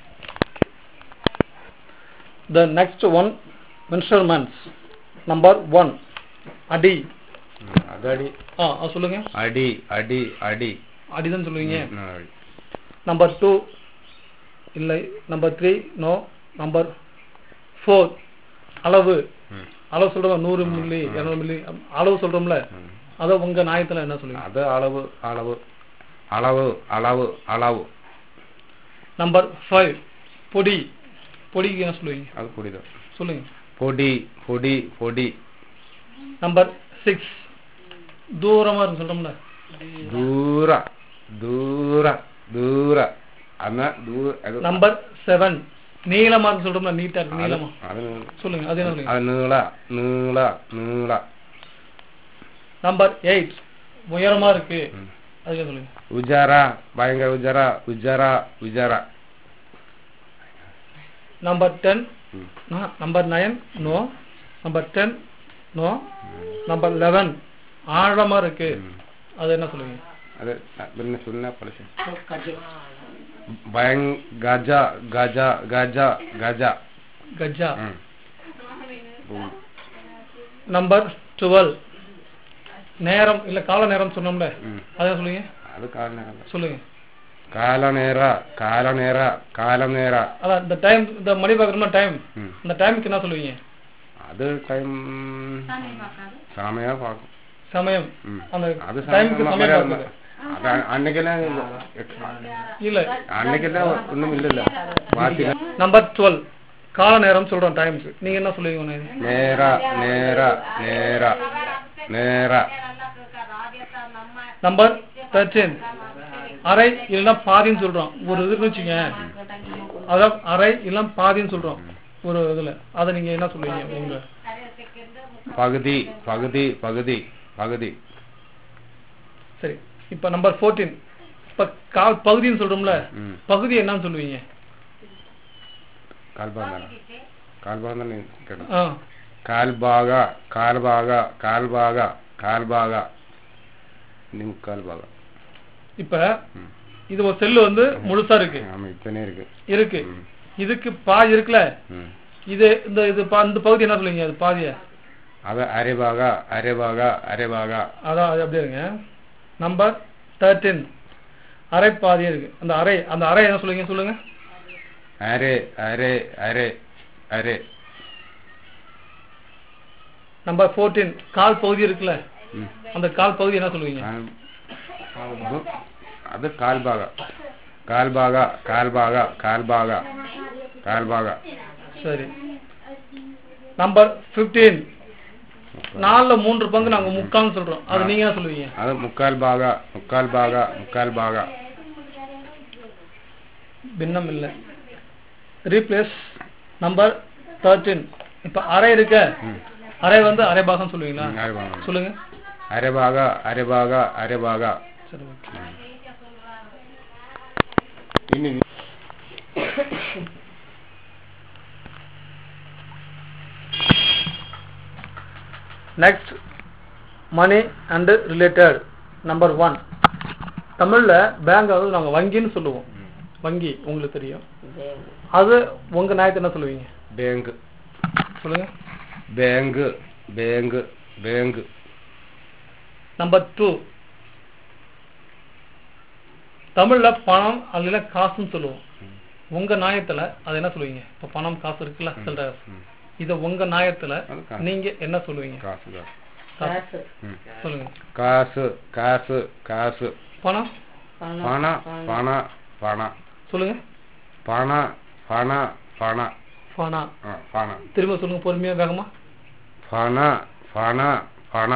[SPEAKER 1] the next one measurements number one அடி
[SPEAKER 4] അതടി
[SPEAKER 1] ஆ ஆ, சொல்லுங்க
[SPEAKER 4] അടി അടി അടി
[SPEAKER 1] அடிதான் சொல்லுவீங்க
[SPEAKER 4] ഉം, അടി.
[SPEAKER 1] நம்பர் டூ இல்லை number three no number four அளவு
[SPEAKER 4] ம்.
[SPEAKER 1] அளவு சொல்றோம் நூறு மில்லி இரநூறு மில்லி அளவு சொல்றோம்ல
[SPEAKER 4] ഉം.
[SPEAKER 1] அதை உங்க நியாயத்துல என்ன சொல்லுவீங்க
[SPEAKER 4] അത് അളവ് അളവ് അളവ് അളവ് അളവ്
[SPEAKER 1] நம்பர் ஃபைவ் பொடி பொடிக்கு என்ன சொல்லுவீங்க
[SPEAKER 4] അത് പൊടിത
[SPEAKER 1] சொல்லுங்க
[SPEAKER 4] പൊടി പൊടി പൊടി
[SPEAKER 1] நம்பர் சிக்ஸ் தூரமா இருக்கு சொல்றோம்ல
[SPEAKER 4] ദൂര ദൂര ദൂര അന്ന് ദൂ- അത്
[SPEAKER 1] நம்பர் செவன் நீளமா இருக்கு சொல்றோம்ல நீட்டா இருக்கு
[SPEAKER 4] അത്
[SPEAKER 1] நீளமா
[SPEAKER 4] അത്
[SPEAKER 1] சொல்லுங்க அது என்ன சொல்லுங்க
[SPEAKER 4] അത് നീള നീള നീള
[SPEAKER 1] நம்பர் எயிட் உயரமா இருக்கு
[SPEAKER 4] ம்.
[SPEAKER 1] அது என்ன சொல்லுங்க
[SPEAKER 4] ഉജറ ഭയങ്കര ഉജറ ഉജറ ഉജറ
[SPEAKER 1] நம்பர் டென்
[SPEAKER 4] ഉം.
[SPEAKER 1] Number nine no number ten no number eleven ஆழமா இருக்கு
[SPEAKER 4] ഉം.
[SPEAKER 1] அது என்ன சொல்லுவீங்க
[SPEAKER 4] അത് പിന്നെ സുന്ന പലിശ ഭയ ഗജ ഗജ ഗജ ഗജ
[SPEAKER 1] கஜா
[SPEAKER 4] ഉം. ഉം.
[SPEAKER 1] நம்பர் டுவெல் நேரம் இல்ல கால நேரம் சொன்னோம்ல
[SPEAKER 4] ம்.
[SPEAKER 1] அதான் சொல்லுங்க
[SPEAKER 4] அது கால நேரம்
[SPEAKER 1] சொல்லுங்க
[SPEAKER 4] கால நேர கால நேர காலம் நேர
[SPEAKER 1] அதான் இந்த டைம் இந்த மணி பார்க்குறோம்னா டைம்
[SPEAKER 4] ம்.
[SPEAKER 1] இந்த டைமுக்கு என்ன சொல்லுவீங்க
[SPEAKER 4] அது டைம் சமயம் பார்க்கும்
[SPEAKER 1] சமயம்
[SPEAKER 4] ம்.
[SPEAKER 1] அந்த
[SPEAKER 4] அது
[SPEAKER 1] டைமுக்கு
[SPEAKER 4] சமயம்
[SPEAKER 1] சமயம்
[SPEAKER 4] மரியாதை
[SPEAKER 1] பார்க்குறது
[SPEAKER 4] அது அன்னைக்கெல்லாம்
[SPEAKER 1] இல்ல
[SPEAKER 4] அன்னைக்கெல்லாம் ஒண்ணும் இல்லைல்ல மாத்தி
[SPEAKER 1] நம்பர் டுவெல் கால நேரம் சொல்றோம் டைம்ஸ் நீங்க என்ன சொல்லுவீங்க உடனே?
[SPEAKER 4] நேர நேர நேர நேர
[SPEAKER 1] நம்பர் தேர்ட்டீன் அரை இல்லைன்னா பாதின்னு சொல்றோம் ஒரு இதுன்னு வச்சுங்க அதான் அரை இல்லைன்னா பாதின்னு சொல்றோம் ஒரு இதுல அதை நீங்க என்ன சொல்லுவீங்க உங்க
[SPEAKER 4] பகுதி பகுதி பகுதி பகுதி
[SPEAKER 1] சரி இப்ப நம்பர் ஃபோர்டீன் இப்ப கால் பகுதின்னு சொல்றோம்ல
[SPEAKER 4] ம்.
[SPEAKER 1] பகுதி என்னன்னு சொல்லுவீங்க
[SPEAKER 4] கால்பாந்தன கால்பாந்தன கேட்டோம்
[SPEAKER 1] ஆ
[SPEAKER 4] ಕಾಲ್ಭಾಗ ಕಾಲ್ಭಾಗ ಕಾಲ್ಭಾಗ ಕಾಲ್ಭಾಗ ನಿಮ್ ಕಾಲ್ಭಾಗ
[SPEAKER 1] இப்ப இது ஒரு செல்லு வந்து முழுசா இருக்கு
[SPEAKER 4] ஆமா இத்தனை இருக்கு
[SPEAKER 1] இருக்கு
[SPEAKER 4] ம்.
[SPEAKER 1] இதுக்கு பாதி இருக்குல்ல
[SPEAKER 4] ம்.
[SPEAKER 1] இது இந்த இது பா- இந்த பகுதி என்ன சொல்லுவீங்க அது பாதிய
[SPEAKER 4] அது அரைபாக அரைபாக அரைபாக
[SPEAKER 1] அதான் அது அப்படியே இருங்க நம்பர் தேர்ட்டீன் அரை பாதி இருக்கு அந்த அரை அந்த அரை என்ன சொல்லுவீங்க சொல்லுங்க
[SPEAKER 4] அரை அரை அரை அரை
[SPEAKER 1] நம்பர் ஃபோர்டீன் கால் பகுதி இருக்குல்ல
[SPEAKER 4] ம்.
[SPEAKER 1] அந்த கால் பகுதி என்ன சொல்லுவீங்க
[SPEAKER 4] ಕಾಲ್- ಅದು ಅದು ಕಾಲ್ಭಾಗ ಕಾಲ್ಭಾಗ ಕಾಲ್ಭಾಗ ಕಾಲ್ಭಾಗ ಕಾಲ್ಭಾಗ
[SPEAKER 1] சரி நம்பர் ஃபிஃப்டீன் நாலுல மூன்று பங்கு நாங்க முக்கால்னு சொல்றோம் அது நீங்க என்ன சொல்லுவீங்க
[SPEAKER 4] ಅದು ಮುಕ್ಕಾಲ್ ಭಾಗ ಮುಕ್ಕಾಲ್ ಭಾಗ ಮುಕ್ಕಾಲ್ ಭಾಗ
[SPEAKER 1] பின்னம் இல்லை ரீப்ளேஸ் நம்பர் தேர்ட்டீன் இப்ப அரை இருக்க அரை வந்து அரை பாகம் சொல்லுவீங்களா
[SPEAKER 4] ಹ್ಮ್, ಅರೆ ಭಾಗ.
[SPEAKER 1] சொல்லுங்க
[SPEAKER 4] ಅರೆ ಭಾಗ ಅರೆ ಭಾಗ ಅರೆ ಭಾಗ
[SPEAKER 1] சரி ஓகே
[SPEAKER 4] ಇನ್ನು
[SPEAKER 1] next money and related number one தமிழ்ல பேங்க் அதாவது நாங்க வங்கின்னு சொல்லுவோம் வங்கி உங்களுக்கு தெரியும் அது உங்க நியாயத்தை என்ன சொல்லுவீங்க
[SPEAKER 4] ಬ್ಯಾಂಕ್
[SPEAKER 1] சொல்லுங்க
[SPEAKER 4] bank bank bank
[SPEAKER 1] number two தமிழ்ல பணம் அதுல காசுன்னு சொல்லுவோம் உங்க நியாயத்துல அது என்ன சொல்லுவீங்க இப்ப பணம் காசு இருக்குல்ல சில்லற
[SPEAKER 4] ம்.
[SPEAKER 1] இத உங்க நியாயத்துல
[SPEAKER 4] அது காசு.
[SPEAKER 1] நீங்க என்ன சொல்லுவீங்க
[SPEAKER 4] ಕಾಸು ಕಾಸು.
[SPEAKER 3] காசு
[SPEAKER 4] ಹ್ಮ್.
[SPEAKER 1] சொல்லுங்க
[SPEAKER 4] ಕಾಸು ಕಾಸು ಕಾಸು
[SPEAKER 1] பணம்
[SPEAKER 3] பணம்
[SPEAKER 4] ಪಣ ಪಣ ಪಣ
[SPEAKER 1] சொல்லுங்க
[SPEAKER 4] ಪಣ ಪಣ ಪಣ
[SPEAKER 1] பணா
[SPEAKER 4] ಹ, ಪಣ
[SPEAKER 1] திரும்ப சொல்லுங்க பொறுமையா வேகமா
[SPEAKER 4] ಪಣ ಪಣ ಪಣ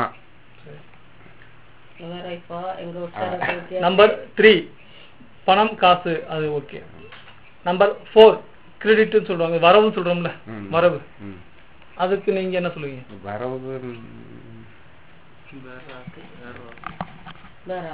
[SPEAKER 3] வேற இப்போ எங்க உட்கார
[SPEAKER 1] நம்பர் த்ரீ பணம் காசு அது ஓகே நம்பர் ஃபோர் கிரெடிட்னு சொல்றாங்க வரவுன்னு சொல்றோம்ல
[SPEAKER 4] ம்.
[SPEAKER 1] வரவு
[SPEAKER 4] ಹ್ಮ್
[SPEAKER 1] அதுக்கு நீங்க என்ன சொல்லுவீங்க
[SPEAKER 4] ಬರೋದು
[SPEAKER 3] வேற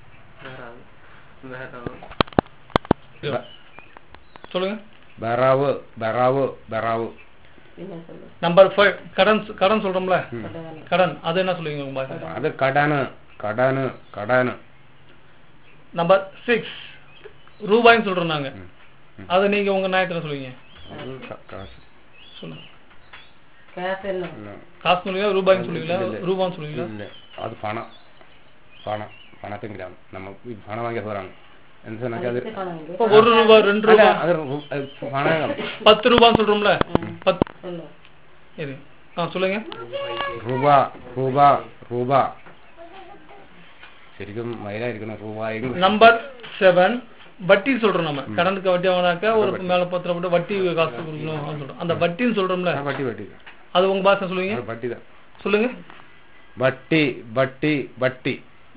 [SPEAKER 1] சொல்லுங்க
[SPEAKER 4] ಬರಾವು ಬರಾವು ಬರಾವು
[SPEAKER 3] என்ன சொல்லு
[SPEAKER 1] நம்பர் ஃபைவ் கடன் கடன் சொல்றோம்ல
[SPEAKER 4] ಹ್ಮ್.
[SPEAKER 3] கடன்
[SPEAKER 1] கடன் அது என்ன சொல்லுவீங்க உங்க பாஷையில?
[SPEAKER 4] ಅದು ಕಡಾನು ಕಡಾನು ಕಡಾನು
[SPEAKER 1] நம்பர் சிக்ஸ் ரூபாய்ன்னு சொல்றோம் நாங்க
[SPEAKER 4] ம். ம்.
[SPEAKER 1] அது நீங்க உங்க நியாயத்துல சொல்லுவீங்க
[SPEAKER 4] ಅದು ಕ- ಕಾಸು
[SPEAKER 1] சொல்லுங்க
[SPEAKER 3] காசு என்ன
[SPEAKER 4] ಇಲ್ಲ.
[SPEAKER 1] காசு சொல்லுவீங்களா ரூபாய்ன்னு
[SPEAKER 4] இல்ல,
[SPEAKER 1] சொல்லுவீங்களா
[SPEAKER 4] இல்ல.
[SPEAKER 1] ரூபான்னு சொல்லுவீங்களா
[SPEAKER 4] ಇಲ್ಲ ಅದು ಪಣ ಪಣ ಪಣ ತಿಂಗ್ರಾಮ್ ನಮ್ಮ ಈ ಪಣ ವಾಂಗಿ ಹೋರಾಂಗ್ ಎಂತ ನನಗೆ ಅದು
[SPEAKER 3] எதுக்கு பணம் இங்க
[SPEAKER 1] இப்போ ஒரு ரூபாய் ரெண்டு
[SPEAKER 4] ಅಲ್ಲ
[SPEAKER 1] ரூபாய்
[SPEAKER 4] ಅದ್ರ ರು- ಅದು ಪಣ
[SPEAKER 1] பத்து ரூபான்னு சொல்றோம்ல பத்து
[SPEAKER 3] சொல்லு
[SPEAKER 1] இரு ஆ சொல்லுங்க
[SPEAKER 4] ರೂಬಾ ರೂಬಾ ರೂಬா ശരിക്കും മയിലായിരിക്കണം രൂപ
[SPEAKER 1] நம்பர் செவன் வட்டி சொல்றோம் நம்ம கடனுக்கு வட்டி வாங்கினாக்கா ஒரு மேல பத்திரம் போட்டு வட்டி காசு கொடுக்கணும் அப்படின்னு சொல்றோம் அந்த வட்டின்னு சொல்றோம்ல
[SPEAKER 4] ಬಟ್ಟಿ ಬಟ್ಟಿ
[SPEAKER 1] அது உங்க பாஷை சொல்லுவீங்க
[SPEAKER 4] ಅದು ಬಟ್ಟಿ தான்
[SPEAKER 1] சொல்லுங்க
[SPEAKER 4] ಬಟ್ಟಿ ಬಟ್ಟಿ ಬಟ್ಟಿ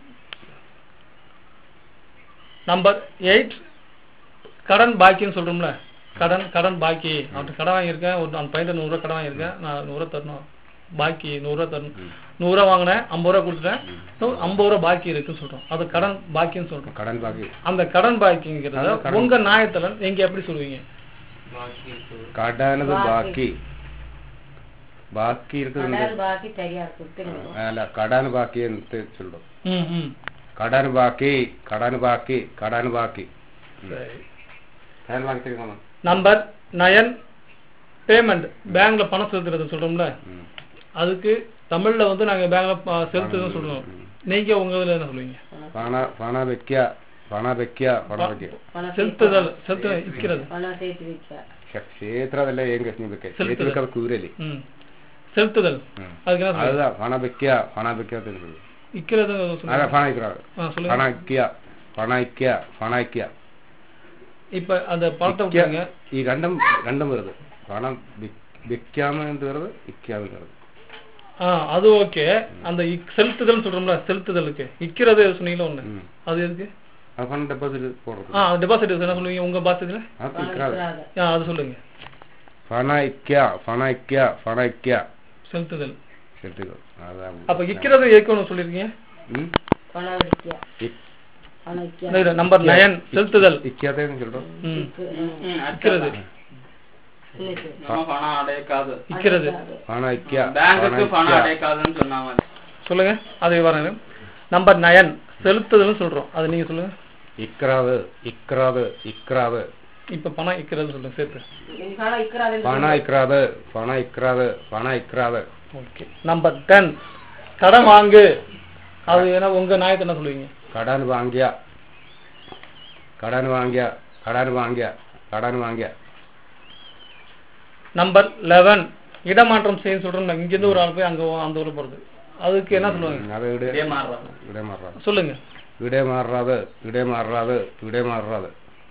[SPEAKER 1] நம்பர் எயிட் கடன் பாக்கின்னு சொல்றோம்ல கடன் கடன் பாக்கி அவன்கிட்ட கடன் வாங்கியிருக்கேன் ஒரு அந்த பையன் நூறுரூவா கடன் வாங்கியிருக்கேன் நான் நூறுரூவா தரணும் பாக்கி நூறுரூவா தரணும் நூறுரூவா வாங்கினேன் ஐம்பது ரூபா கொடுத்துட்டேன் இன்னும் ஐம்பது ரூபா பாக்கி இருக்குன்னு சொல்றோம் அது கடன் பாக்கின்னு சொல்றோம்
[SPEAKER 4] ಕಡನ್ ಬಾಕಿ
[SPEAKER 1] அந்த கடன் பாக்கிங்கிறத
[SPEAKER 4] அந்த கடன்
[SPEAKER 1] உங்க நியாயத்துல நீங்க எப்படி சொல்லுவீங்க
[SPEAKER 4] ಕಡನದು ಬಾಕಿ ಬಾಕಿ ಇರ್ತದೆ
[SPEAKER 3] கடன் பாக்கி சரியா கொடுத்துருங்க
[SPEAKER 4] ಅಲ್ಲ ಕಡನ್ ಬಾಕಿ ಅಂತ சொல்றோம்
[SPEAKER 1] ம் ம்
[SPEAKER 4] ಕಡನ್ ಬಾಕಿ ಕಡನ್ ಬಾಕಿ ಕಡನ್ ಬಾಕಿ
[SPEAKER 1] சரி
[SPEAKER 4] ಕಡನ್ ಬಾಕಿ ತೆಗೆದು
[SPEAKER 1] நம்பர் நயன் பேமெண்ட் பேங்க்ல பணம் செலுத்துறது சொல்றோம்ல
[SPEAKER 4] ಹ್ಮ್
[SPEAKER 1] அதுக்கு தமிழ்ல வந்து நாங்க பேங்க்ல செலுத்துன்னு சொல்றோம் நீங்க உங்க இதுல என்ன சொல்லுவீங்க
[SPEAKER 4] பண பண வைக்க பண வைக்க பண வைக்க
[SPEAKER 3] பணம்
[SPEAKER 1] செலுத்துதல் செலுத்து இக்கிறது
[SPEAKER 3] பணம் சேர்த்து வைக்க
[SPEAKER 4] ಕ್ಷೇತ್ರದಲ್ಲೇ ಏನ್ ಗತಿ ಬೇಕು ಸೇತುವೆ ಕೂರಲ್ಲಿ
[SPEAKER 1] ம் செலுத்துதல் அதுக்கு என்ன சொல்லுவீங்க
[SPEAKER 4] அதுதான் பண வைக்க பண வைக்க ತಿಳಿದು
[SPEAKER 1] இக்கிறது
[SPEAKER 4] ಅದ
[SPEAKER 1] சொல்லுங்க
[SPEAKER 4] ಪಣ ಇಕ್ರಾಗ
[SPEAKER 1] ஆ, சொல்லுங்க
[SPEAKER 4] ಪಣ ಐಕ್ಯ ಪಣ ಐಕ್ಯ ಪಣ ಐಕ್ಯ
[SPEAKER 1] இப்ப அந்த பணத்தை
[SPEAKER 4] ഇക്യ-
[SPEAKER 1] விட்டுருங்க
[SPEAKER 4] ഈ രണ്ടും രണ്ടും വരുது പണം വിൽക്കാമ എന്ന് വരുது ഇക്കാമ വരുது
[SPEAKER 1] ஆ அது ஓகே அந்த இக்- செலுத்துதல் சொல்றோம்ல செலுத்துதலுக்கு இக்கிறது சொன்னீங்களா ஒண்ணு
[SPEAKER 4] ம்.
[SPEAKER 1] அது எதுக்கு
[SPEAKER 4] அது பணம் டெபாசிட் போடுறது
[SPEAKER 1] ஆ டெபாசிட் என்ன சொல்லுவீங்க உங்க பாசத்துல
[SPEAKER 4] அது இக்ராக
[SPEAKER 1] ஆ அது சொல்லுங்க
[SPEAKER 4] பண ஐக்கிய பண ஐக்கிய பண ஐக்கிய
[SPEAKER 1] செலுத்துதல்
[SPEAKER 4] செலுத்துகள் அதான்
[SPEAKER 1] அப்ப இக்கிறது ஏற்கனவே சொல்லிருக்கீங்க
[SPEAKER 4] ம்
[SPEAKER 3] பணம் வைக்க
[SPEAKER 4] இக்-
[SPEAKER 3] பணம் வைக்க
[SPEAKER 1] நம்பர் நயன் செலுத்துதல்
[SPEAKER 4] இக்கியாதேன்னு சொல்றோம்
[SPEAKER 1] ம்
[SPEAKER 5] ம்,
[SPEAKER 1] இக்கிறது
[SPEAKER 3] இன்னைக்கு
[SPEAKER 5] நம்ம பணம் அடைக்காது
[SPEAKER 1] இக்கிறது
[SPEAKER 4] பண ஐக்கிய பண
[SPEAKER 5] பேங்குக்கு பணம்
[SPEAKER 4] ஐக்கிய
[SPEAKER 5] அடைக்காதுன்னு சொன்னாங்க
[SPEAKER 1] சொல்லுங்க அது வரேன் நம்பர் நயன் செலுத்துதல்னு சொல்றோம் அது நீங்க சொல்லுங்க
[SPEAKER 4] இக்ராவு இக்ராவு இக்ராவு
[SPEAKER 1] இப்ப பணம் இக்கிறது சொல்லுங்க சேர்த்து
[SPEAKER 3] பணம் இக்கிறாது
[SPEAKER 4] பண இக்ராவு பண இக்ராவு பண இக்ராவு
[SPEAKER 1] ஓகே நம்பர் டென் கடன் வாங்கு அது என்ன உங்க நியாயத்தை என்ன சொல்லுவீங்க
[SPEAKER 4] கடன் வாங்கிய கடன் வாங்கிய கடன் வாங்கிய கடன் வாங்கிய
[SPEAKER 1] நம்பர் லெவன் இடமாற்றம் செய்ய சொல்றோம் இங்க இருந்து ஒரு ஆள் போய் அங்க அந்த ஊர்ல போறது அதுக்கு என்ன சொல்லுவாங்க
[SPEAKER 4] அது விட
[SPEAKER 5] இதே மாறுறாங்க
[SPEAKER 4] விட மாறுறாது
[SPEAKER 1] சொல்லுங்க
[SPEAKER 4] விட மாறுறாது விட மாறுறாது விட மாறுறாது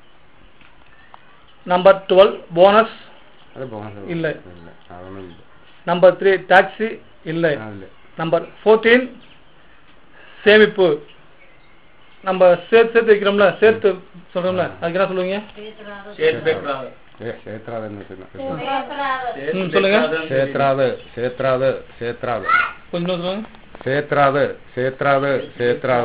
[SPEAKER 1] நம்பர் டுவெல் போனஸ்
[SPEAKER 4] அது போனஸ்
[SPEAKER 1] இல்ல.
[SPEAKER 4] இல்ல அதொன்னும் இல்ல
[SPEAKER 1] நம்பர் த்ரீ டாக்ஸி இல்லை
[SPEAKER 4] அது இல்ல
[SPEAKER 1] நம்பர் ஃபோர்டீன் சேமிப்பு நம்ம சேர்த்து சேர்த்து வைக்கிறோம்ல சேர்த்து சொல்றோம்ல அதுக்கு என்ன சொல்லுவீங்க
[SPEAKER 5] சேர்த்து வைக்கிறாங்க.
[SPEAKER 4] ஏ சேத்ராதுன்னு சொன்ன
[SPEAKER 5] சேர்த்து
[SPEAKER 1] ம், சொல்லுங்க.
[SPEAKER 5] வைக்கிறாதுன்னு
[SPEAKER 4] சேத்ராது சேத்ராது சேத்ராது
[SPEAKER 1] கொஞ்சம் சொல்லுங்க
[SPEAKER 4] சேத்ராது சேத்ராது சேத்ராது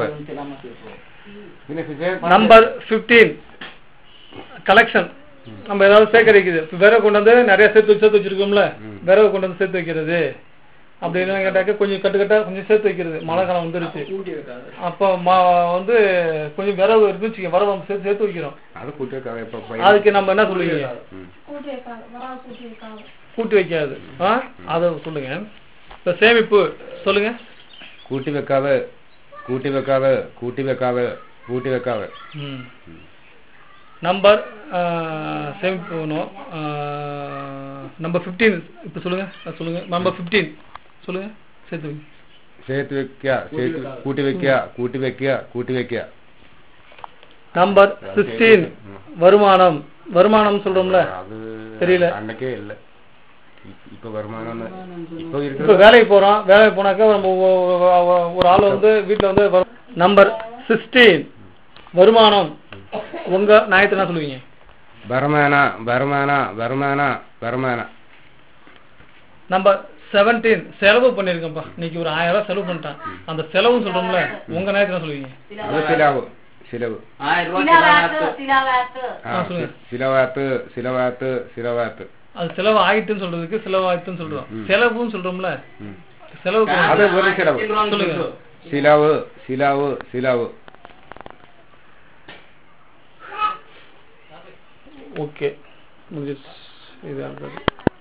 [SPEAKER 1] நம்பர் 15 கலெக்ஷன் நம்ம ஏதாவது சேகரிக்குது இப்ப விறகு கொண்டு வந்து நிறைய சேர்த்து வச்சு சேர்த்து வச்சிருக்கோம்ல
[SPEAKER 4] ம்.
[SPEAKER 1] விறகு கொண்டு வந்து சேர்த்து வைக்கிறது அப்படின்னு கேட்டாக்க கொஞ்சம் கட்டு கட்டா கொஞ்சம் சேர்த்து வைக்கிறது மழை காலம் வந்துருச்சு
[SPEAKER 5] கூட்டி வைக்காது.
[SPEAKER 1] அப்போ மா வந்து கொஞ்சம் விறகு இருந்துச்சு வரவு நம்ம சேர்த்து சேர்த்து வைக்கிறோம்
[SPEAKER 4] அது கூட்டிருக்காது இப்ப
[SPEAKER 1] அதுக்கு நம்ம என்ன சொல்லுவீங்க
[SPEAKER 4] ம்.
[SPEAKER 1] கூட்டி வைக்காது ஆ அதை சொல்லுங்க இப்ப சேமிப்பு சொல்லுங்க
[SPEAKER 4] கூட்டி வைக்காது கூட்டி வைக்காது கூட்டி வைக்காது கூட்டி வைக்காது
[SPEAKER 1] ம் நம்பர் சேமிப்பு வேணும் நம்பர் ஃபிஃப்டீன் இப்போ சொல்லுங்க அது சொல்லுங்க நம்பர் ஃபிஃப்டீன் சொல்லுங்க சேர்த்து வைங்க
[SPEAKER 4] சேர்த்து வைக்க சேர்த்து கூட்டி வைக்க கூட்டி வைக்க கூட்டி வைக்க
[SPEAKER 1] நம்பர் சிக்ஸ்டீன் வருமானம் வருமானம் சொல்றோம்ல
[SPEAKER 4] அது
[SPEAKER 1] தெரியல.
[SPEAKER 4] அன்னைக்கே இல்ல இப்ப- இப்ப வருமானம் இப்ப
[SPEAKER 1] இப்போ
[SPEAKER 4] இருக்கிற
[SPEAKER 1] வேலைக்கு போறோம் வேலைக்கு போனாக்கா நம்ம ஒ- ஒ- ஒ- ஒரு ஆள் வந்து வீட்டில் வந்து நம்பர் சிக்ஸ்டீன் வருமானம் உங்க நியாயத்தை என்ன சொல்லுவீங்க
[SPEAKER 4] வருமான வருமான வருமான வருமான
[SPEAKER 1] நம்பர் செவன்டீன் செலவு பண்ணிருக்கேன்ப்பா இன்னைக்கு ஒரு ஆயிரம் ரூபாய் செலவு பண்ணிட்டான் அந்த செலவு சொல்றோம்ல உங்க நியாயத்தை என்ன சொல்லுவீங்க
[SPEAKER 4] அது சிலவு சிலவு
[SPEAKER 5] ஆயிரம் ரூபாய் செலவாத்து.
[SPEAKER 3] சிலாவாத்து
[SPEAKER 4] ஆ,
[SPEAKER 1] ஆ, சொல்லுங்க.
[SPEAKER 4] சிலவாத்து சிலவாத்து சிலவாத்து
[SPEAKER 1] அது செலவு ஆயிட்டுன்னு சொல்றதுக்கு செலவு ஆயிட்டுன்னு சொல்றோம்
[SPEAKER 4] ம்.
[SPEAKER 1] செலவுன்னு சொல்றோம்ல
[SPEAKER 4] ம்.
[SPEAKER 1] செலவு
[SPEAKER 4] அது ஒரு செலவு.
[SPEAKER 5] பத்து ரூபான்னு
[SPEAKER 1] சொல்லுங்க.
[SPEAKER 5] சொல்லு.
[SPEAKER 4] சிலவு சிலவு சிலவு
[SPEAKER 1] ஓகே முடிஞ்சிச்சு இது அடுத்தது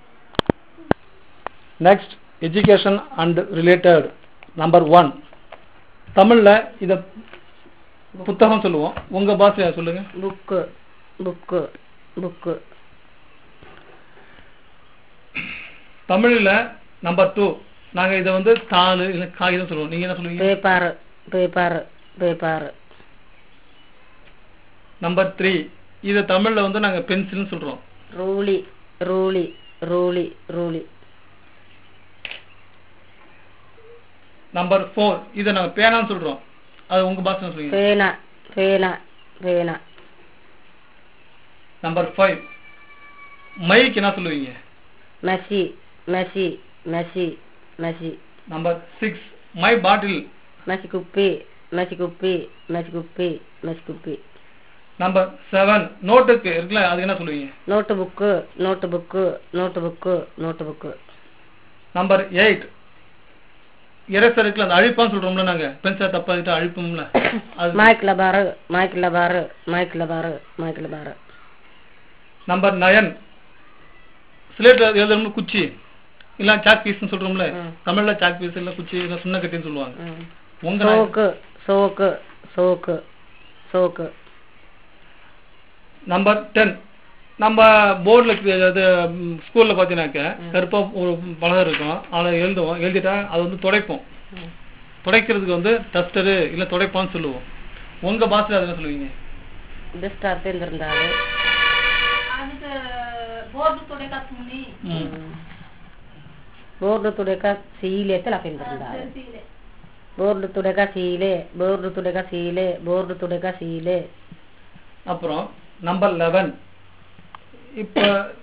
[SPEAKER 1] next education and related number one தமிழ்ல இத புத்தகம் சொல்லுவோம் உங்க பாஷையா சொல்லுங்க
[SPEAKER 3] புக்கு புக்கு புக்கு
[SPEAKER 1] தமிழ்ல நம்பர் டூ நாங்க இத வந்து தாள் இல்ல காகிதம் சொல்லுவோம் நீங்க என்ன சொல்லுவீங்க
[SPEAKER 3] paper paper paper
[SPEAKER 1] number three இத தமிழ்ல வந்து நாங்க பென்சில்னு சொல்றோம்
[SPEAKER 3] ரூலி ரூலி ரூலி ரூலி
[SPEAKER 1] நம்பர் ஃபோர் இத நாங்க பேனான்னு சொல்றோம் அது உங்க பாஷை சொல்லுவீங்க
[SPEAKER 3] பேனா பேனா பேனா
[SPEAKER 1] நம்பர் ஃபைவ் மைக் என்ன சொல்லுவீங்க
[SPEAKER 3] மசி மசி மசி மசி
[SPEAKER 1] நம்பர் சிக்ஸ் மை பாட்டில்
[SPEAKER 3] மசி குப்பி மசி குப்பி மசி குப்பி மசி குப்பி
[SPEAKER 1] நம்பர் செவன் நோட்டுக்கு இருக்குல்ல அதுக்கு என்ன சொல்லுவீங்க
[SPEAKER 3] notebook notebook notebook notebook
[SPEAKER 1] number eight eraser இருக்குல்ல அந்த அழிப்பான்னு சொல்றோம்ல நாங்க பென்சில் தப்பா எழுதிட்டு அழிப்போம்ல அது
[SPEAKER 3] மைக்கில் பாரு மைக்கில் பாரு மைக்கில் பாரு மைக்கில் பாரு
[SPEAKER 1] நம்பர் நயன் ஸ்லேட்ல எழுதணும் குச்சி இல்ல சாக் பீஸ்னு சொல்றோம்ல
[SPEAKER 3] ம்.
[SPEAKER 1] தமிழ்ல சாக் பீஸ் இல்ல குச்சி இல்ல சுண்ண கட்டின்னு சொல்லுவாங்க
[SPEAKER 3] ம்.
[SPEAKER 1] உங்க நாய்-
[SPEAKER 3] சோக்கு சோக்கு சோக்கு சோக்கு
[SPEAKER 1] நம்பர் டென் நம்ம போர்டில் அது ஸ்கூல்ல பார்த்தீங்கன்னாக்க கருப்பா ஒரு பலகை இருக்கும் அதை எழுதுவோம் எழுதிட்டா அது வந்து துடைப்போம்
[SPEAKER 3] ம்.
[SPEAKER 1] துடைக்கிறதுக்கு வந்து டஸ்டரு இல்ல துடைப்பான்னு சொல்லுவோம் உங்க பாஷையில் அதை என்ன சொல்லுவீங்க
[SPEAKER 3] பெஸ்ட் அர்த்தம் இருந்தாரு
[SPEAKER 6] அதுக்கு போர்டு துடைக்க துணி
[SPEAKER 3] బోర్డు తుడక సీలే తెలపిందిరుండాలి
[SPEAKER 6] சீலை
[SPEAKER 3] బోర్డు తుడక సీలే బోర్డు తుడక సీలే బోర్డు తుడక సీలే
[SPEAKER 1] அப்புறம் நம்பர் லெவன் இப்ப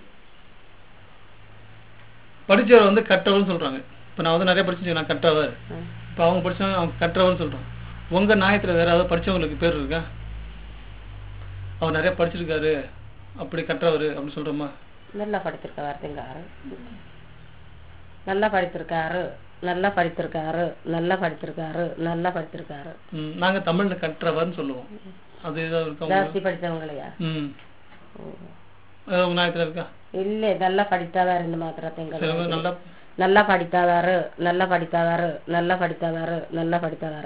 [SPEAKER 1] படிச்சவர் வந்து கற்றவர்னு சொல்றாங்க இப்ப நான் வந்து நிறைய படிச்சு நான் கற்றவர் இப்ப அவங்க படிச்சவங்க அவங்க கற்றவர்னு சொல்றோம் உங்க நாயத்துல வேற ஏதாவது படிச்சவங்களுக்கு பேர் இருக்கா அவர் நிறைய படிச்சிருக்காரு அப்படி கற்றவர் அப்படின்னு சொல்றோமா
[SPEAKER 3] நல்லா படித்திருக்காரு திங்காரு நல்லா படித்திருக்காரு நல்லா படித்திருக்காரு நல்லா படித்திருக்காரு நல்லா படித்திருக்காரு
[SPEAKER 1] ம், நாங்க தமிழ்ல கற்றவர்னு சொல்லுவோம் அது ஏதாவது இருக்கா உங்களுக்கு?
[SPEAKER 3] ஜாஸ்தி படிச்சவங்களையா
[SPEAKER 1] ம் ஏதாவது உங்க நாயத்துல இருக்கா
[SPEAKER 3] இல்ல நல்லா படித்தாதாரு இந்த மாத்திர
[SPEAKER 1] சிலவங்க
[SPEAKER 3] திங்கள்
[SPEAKER 1] நல்லா
[SPEAKER 3] நல்லா படித்தாதாரு நல்லா படித்தாதாரு நல்லா படித்தாதாரு நல்லா படித்தாதாரு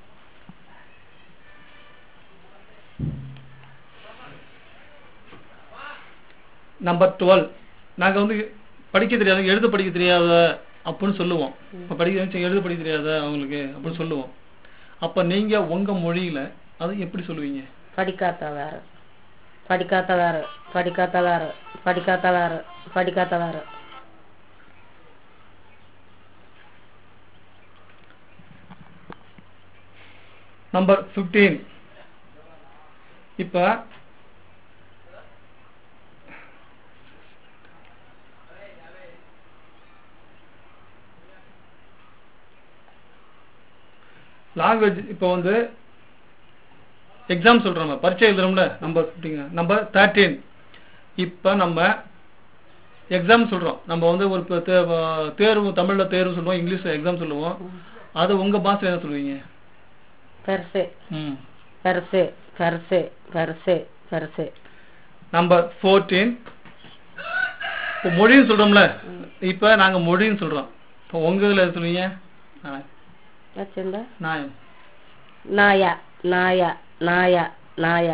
[SPEAKER 1] நம்பர் டுவெல் நாங்க வந்து படிக்க தெரியாத எழுத படிக்க தெரியாத அப்படின்னு சொல்லுவோம் இப்ப படிக்க வச்சு எழுத படிக்க தெரியாத அவங்களுக்கு அப்படின்னு சொல்லுவோம் அப்ப நீங்க உங்க மொழியில அது எப்படி சொல்லுவீங்க
[SPEAKER 3] படிக்காதவாரு படிக்காதவாரு படிக்காதவாரு படிக்காதவாரு படிக்காதவாரு
[SPEAKER 1] நம்பர் 15 இப்ப லாங்குவேஜ் இப்போ வந்து எக்ஸாம் சொல்றோம் பரீட்சை எழுதுறோம்ல நம்பர் 15 நம்பர் தேர்ட்டீன் இப்போ நம்ம எக்ஸாம் சொல்றோம் நம்ம வந்து ஒரு இப்ப தே- தேர்வு தமிழ்ல தேர்வு சொல்லுவோம் இங்கிலீஷ்ல எக்ஸாம் சொல்லுவோம் அது உங்க பாஷையில என்ன சொல்லுவீங்க
[SPEAKER 3] பெருசு
[SPEAKER 1] ம்
[SPEAKER 3] பெருசு பெருசு பெருசு பெருசு
[SPEAKER 1] நம்பர் ஃபோர்டீன் இப்போ மொழின்னு சொல்றோம்ல இப்போ நாங்க மொழின்னு சொல்றோம் இப்போ உங்க இதுல எது சொல்லுவீங்க நாய்.
[SPEAKER 3] வச்சிருந்தா
[SPEAKER 1] நாயம்
[SPEAKER 3] நாயா நாயா நாயா நாயா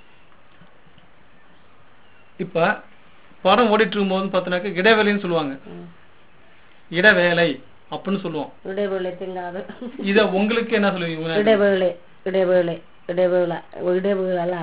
[SPEAKER 1] இப்போ படம் ஓடிட்டு இருக்கும்போது பார்த்தோன்னாக்க இடைவேளைன்னு சொல்லுவாங்க இடைவேளை அப்படின்னு சொல்லுவோம்
[SPEAKER 3] இடைவேளை திங்காது
[SPEAKER 1] இத உங்களுக்கு என்ன சொல்லுவீங்க உங்க நாட்டுல?
[SPEAKER 3] இடைவேளை இடைவேளை இடைவேளை இடைவேளா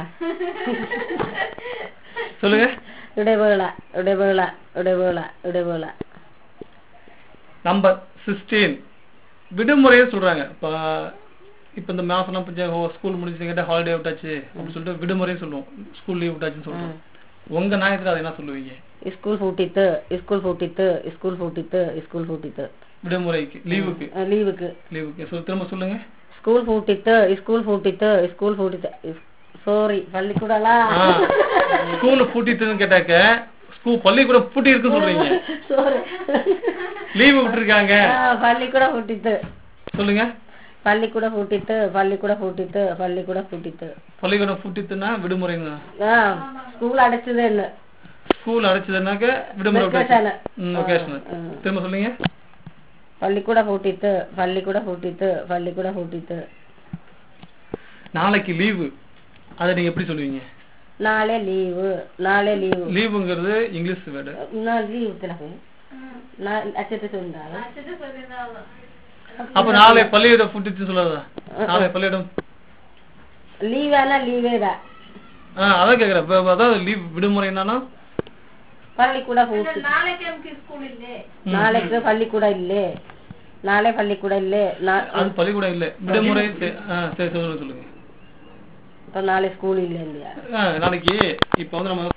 [SPEAKER 1] சொல்லுங்க
[SPEAKER 3] இடைவேளை இடைவேளை இடைவேளை இடைவேளை
[SPEAKER 1] நம்பர் சிக்ஸ்டீன் விடுமுறையே சொல்றாங்க இப்போ இப்போ இந்த மாசம் இப்போ ஸ்கூல் முடிச்சு கேட்டால் ஹாலிடே விட்டாச்சு அப்படின்னு சொல்லிட்டு விடுமுறையும் சொல்லுவோம் ஸ்கூல் லீவ் விட்டாச்சுன்னு சொல்றோம் உங்க நாயத்துல அதை என்ன சொல்லுவீங்க
[SPEAKER 3] ஸ்கூல் பூட்டித்து ஸ்கூல் பூட்டித்து ஸ்கூல் பூட்டித்து ஸ்கூல் பூட்டித்து
[SPEAKER 1] விடுமுறைக்கு லீவுக்கு
[SPEAKER 3] அஹ் லீவுக்கு
[SPEAKER 1] லீவுக்கு சொல் திரும்ப சொல்லுங்க
[SPEAKER 3] ஸ்கூல் பூட்டித்து ஸ்கூல் பூட்டித்து ஸ்கூல் பூட்டித்து சாரி பள்ளிக்கூடலாம்
[SPEAKER 1] ஸ்கூல் பூட்டிட்டுன்னு கேட்டாக்க ஸ்கூல் பள்ளிக்கூடம் பூட்டி இருக்குன்னு சொல்றீங்க
[SPEAKER 3] சாரி
[SPEAKER 1] லீவு விட்டுருக்காங்க
[SPEAKER 3] பள்ளிக்கூடம் பூட்டித்து
[SPEAKER 1] சொல்லுங்க
[SPEAKER 3] பள்ளிக்கூடம் பூட்டித்து பள்ளிக்கூடம் பூட்டித்து பள்ளிக்கூடம் பூட்டித்து
[SPEAKER 1] பள்ளிக்கூடம் பூட்டிட்டுன்னா விடுமுறைங்க
[SPEAKER 3] ஆ ஸ்கூல் அடைச்சதுன்னு
[SPEAKER 1] ஸ்கூல் அடைச்சதுனாக்க விடுமுறை
[SPEAKER 3] Vacation.
[SPEAKER 1] ஒகேஷனல்
[SPEAKER 3] ஆ, ஆ.
[SPEAKER 1] திரும்ப சொல்லுங்க
[SPEAKER 3] பள்ளிக்கூடம் பூட்டித்து பள்ளிக்கூடம் பூட்டித்து பள்ளிக்கூடம் பூட்டித்து
[SPEAKER 1] நாளைக்கு லீவு அதை நீங்க எப்படி சொல்லுவீங்க
[SPEAKER 3] நாளே லீவு நாளே லீவு
[SPEAKER 1] லீவுங்கிறது இங்கிலீஷ் வேர்டு
[SPEAKER 3] நான் லீவு திலகு நான் அச்சத்தை சொன்னாரு
[SPEAKER 6] அச்சத்தை சொல்லியிருந்தாங்க
[SPEAKER 1] அப்ப நாளை பள்ளியிடம் பூட்டிட்டு சொல்லாதா நாளை பள்ளியிடம்
[SPEAKER 3] லீவானா லீவே தான்
[SPEAKER 1] ஆ அதான் கேக்குறேன் இப்ப அதாவது லீவ் விடுமுறை என்னன்னா
[SPEAKER 3] பள்ளிக்கூடம் பூட்டி
[SPEAKER 6] நாளைக்கு எனக்கு ஸ்கூல் இல்லே
[SPEAKER 3] நாளைக்கு பள்ளிக்கூடம் இல்லே நாளை பள்ளிக்கூடம் இல்லே நா-
[SPEAKER 1] அது பள்ளிக்கூடம் இல்ல விடுமுறை சரி, ஆ, சரி சொல்லுங்க சொல்லுங்க
[SPEAKER 3] இப்ப நாளை ஸ்கூல் இல்லை இல்லையா
[SPEAKER 1] ஆ, நாளைக்கு இப்ப வந்து நம்ம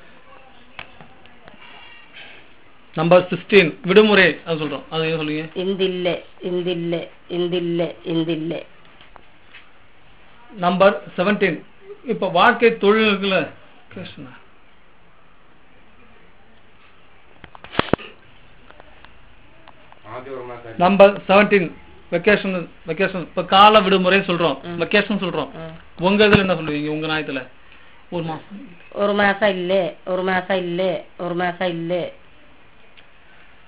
[SPEAKER 1] நம்பர் சிக்ஸ்டீன் விடுமுறை அது சொல்றோம் அது என்ன சொல்லுங்க
[SPEAKER 3] இந்தில்லே இந்தில்லே இந்தில்லே இந்தில்லே
[SPEAKER 1] நம்பர் செவன்டீன் இப்ப வாழ்க்கை தொழில் இருக்குல்ல கிருஷ்ணா
[SPEAKER 4] ஆதி ஒரு மாசம்
[SPEAKER 1] நம்பர் செவன்டீன் வெக்கேஷன் வெக்கேஷன் இப்ப கால விடுமுறை சொல்றோம் வெக்கேஷன் சொல்றோம் உங்க இதுல என்ன சொல்லுவீங்க உங்க நாயத்துல ஒரு மாசம்
[SPEAKER 3] ஒரு மாசம் இல்லே ஒரு மாசம் இல்லே ஒரு மாசம் இல்லே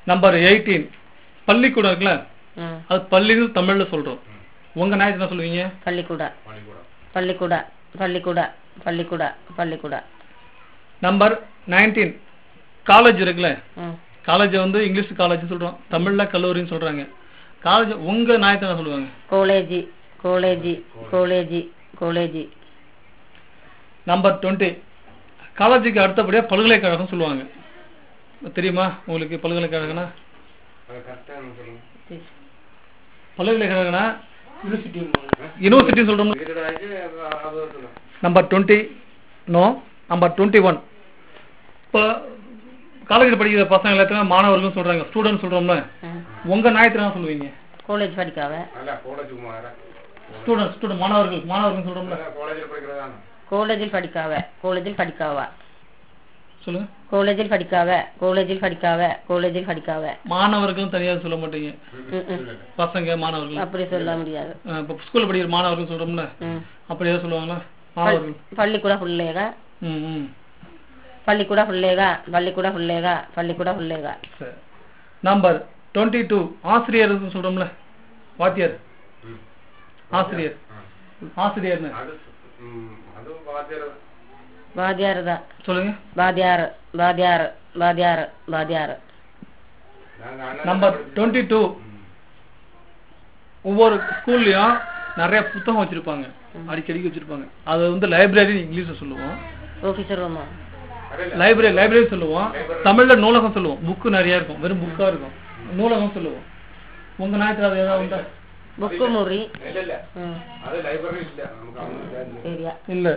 [SPEAKER 1] நம்பர் எயிட்டீன் பள்ளிக்கூடம் இருக்குல்ல
[SPEAKER 3] ம்
[SPEAKER 1] அது பள்ளின்னு தமிழ்ல சொல்றோம் உங்க நாயத்தை என்ன சொல்லுவீங்க
[SPEAKER 3] பள்ளிக்கூட பள்ளிக்கூட பள்ளிக்கூட பள்ளிக்கூட பள்ளிக்கூட
[SPEAKER 1] நம்பர் நைன்டீன் காலேஜ் இருக்குல்ல
[SPEAKER 3] ம்
[SPEAKER 1] காலேஜ் வந்து இங்கிலீஷ் காலேஜ் சொல்றோம் தமிழ்ல கல்லூரின்னு சொல்றாங்க காலேஜ் உங்க நாயத்தை என்ன சொல்லுவாங்க
[SPEAKER 3] காலேஜி காலேஜி காலேஜி காலேஜி
[SPEAKER 1] நம்பர் டுவெண்ட்டி காலேஜுக்கு அடுத்தபடியா பல்கலைக்கழகம் சொல்லுவாங்க தெரியுமா உங்களுக்கு பல்கலைக்கழகம்னா
[SPEAKER 4] அது கரெக்டா என்ன சொல்லுங்க
[SPEAKER 1] பல்கலைக்கழகம்னா யூனிவர்சிட்டி சொல்றோம்
[SPEAKER 4] இதுக்கட ஆகி அது அது சொல்லுங்க
[SPEAKER 1] number twenty no number twenty one இப்போ காலேஜில் படிக்கிற பசங்க எல்லாத்தையும் மாணவர்கள் சொல்றாங்க ஸ்டூடெண்ட் சொல்றோம்ல
[SPEAKER 3] ம்
[SPEAKER 1] உங்க நாயத்தை என்ன சொல்லுவீங்க
[SPEAKER 3] காலேஜ் படிக்காவ
[SPEAKER 4] அல்ல காலேஜுக்கு மாற
[SPEAKER 1] ஸ்டூடெண்ட் ஸ்டூடெண்ட் மாணவர்கள் மாணவர்கள் சொல்றோம்ல
[SPEAKER 4] காலேஜில் படிக்கிறதான
[SPEAKER 3] காலேஜில் படிக்காவ காலேஜில் படிக்காவா
[SPEAKER 1] சொல்லுங்க
[SPEAKER 3] காலேஜில் படிக்காவ காலேஜில் படிக்காவ காலேஜில் படிக்காவ
[SPEAKER 1] மாணவர்களும் தனியா சொல்ல மாட்டீங்க
[SPEAKER 3] ம் ம்
[SPEAKER 1] பசங்க மாணவர்கள்
[SPEAKER 3] அப்படி சொல்ல முடியாது
[SPEAKER 1] அஹ் இப்போ ஸ்கூல்ல படிக்கிற மாணவர்கள் சொல்றோம்ல
[SPEAKER 3] ம்
[SPEAKER 1] அப்படி ஏதாவது சொல்லுவாங்களா மாணவர்கள்
[SPEAKER 3] பள்ளிக்கூட பிள்ளைக
[SPEAKER 1] ம் ம்
[SPEAKER 3] பள்ளிக்கூட பிள்ளைக பள்ளிக்கூட பிள்ளைக பள்ளிக்கூட பிள்ளைக
[SPEAKER 1] சரி நம்பர் டுவெண்ட்டி டூ ஆசிரியர் சொல்றோம்ல வாத்தியார் ஆசிரியர் ஆசிரியர்னு
[SPEAKER 4] அது ம், அது வாத்தியார்
[SPEAKER 3] வாத்தியார் தான்
[SPEAKER 1] சொல்லுங்க
[SPEAKER 3] வாத்தியார் வாத்தியார் வாத்தியார் வாத்தியார்
[SPEAKER 4] நாங்க அண்ணன்
[SPEAKER 1] நம்பர் டுவெண்ட்டி டூ ஒவ்வொரு ஸ்கூல்லையும் நிறைய புத்தகம் வச்சிருப்பாங்க அடிக்கடிக்கு வச்சிருப்பாங்க அது வந்து லைப்ரரி இங்கிலீஷ்ல சொல்லுவோம்
[SPEAKER 3] ஆஃபீஸர் ரூமா
[SPEAKER 1] லைப்ரரி லைப்ரரி சொல்லுவோம் தமிழ்ல நூலகம் சொல்லுவோம் புக்கு நிறைய இருக்கும் வெறும் புக்கா இருக்கும் நூலகம் சொல்லுவோம் உங்க நாயத்துல அது ஏதாவது உண்டா
[SPEAKER 3] புக்கு முறி
[SPEAKER 4] இல்ல இல்ல
[SPEAKER 3] ம்
[SPEAKER 4] அது லைப்ரரி இல்ல நமக்கு அவங்க தெரியல.
[SPEAKER 3] சரியா
[SPEAKER 1] இல்ல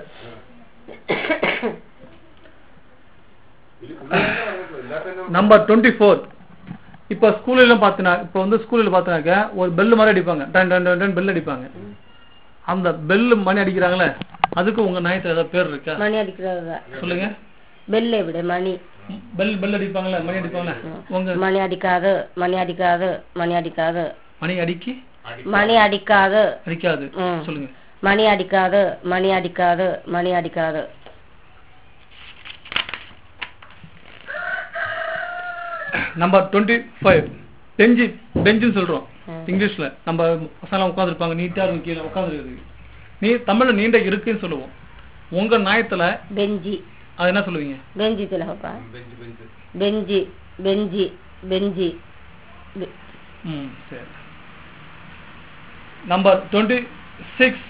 [SPEAKER 4] இது உள்ளே தான் எல்லாத்தையும்
[SPEAKER 1] நம்பர் டுவெண்ட்டி ஃபோர் இப்போ ஸ்கூல்லாம் பார்த்தீங்கன்னா இப்போ வந்து ஸ்கூலில் பார்த்தீங்கன்னாக்க ஒரு பெல் மாதிரி அடிப்பாங்க டன் டன் டன் டன் பெல் அடிப்பாங்க அந்த பெல் மணி அடிக்கிறாங்களே அதுக்கு உங்க நாயத்துல ஏதாவது பேர் இருக்கா
[SPEAKER 3] மணி அடிக்கிறது தான்
[SPEAKER 1] சொல்லுங்க
[SPEAKER 3] பெல்லை விட மணி
[SPEAKER 1] பெல் பெல் அடிப்பாங்களே மணி அடிப்பாங்களே உங்க
[SPEAKER 3] மணி அடிக்காது மணி அடிக்காது மணி அடிக்காது
[SPEAKER 1] மணி அடிக்கி
[SPEAKER 3] மணி அடிக்காது
[SPEAKER 1] அடிக்காது
[SPEAKER 3] ம்.
[SPEAKER 1] சொல்லுங்க
[SPEAKER 3] மணி அடிக்காது மணி அடிக்காது மணி அடிக்காது
[SPEAKER 1] நம்பர் டுவெண்ட்டி ஃபைவ் பெஞ்சு பெஞ்சுன்னு சொல்றோம்
[SPEAKER 3] ம்.
[SPEAKER 1] இங்கிலீஷ்ல நம்ம பசங்க உட்காந்துருப்பாங்க நீட்டா இருக்கும் கீழே உட்காந்துருக்குது நீ தமிழ்ல நீண்ட இருக்குன்னு சொல்லுவோம் உங்க நாயத்துல
[SPEAKER 3] பெஞ்சி
[SPEAKER 1] அது என்ன சொல்லுவீங்க
[SPEAKER 3] பெஞ்சி திலகப்பா
[SPEAKER 4] பெஞ்சு பெஞ்சு
[SPEAKER 3] பெஞ்சி பெஞ்சி பெஞ்சி பெ-
[SPEAKER 1] ம் சரி நம்பர் டுவெண்ட்டி சிக்ஸ்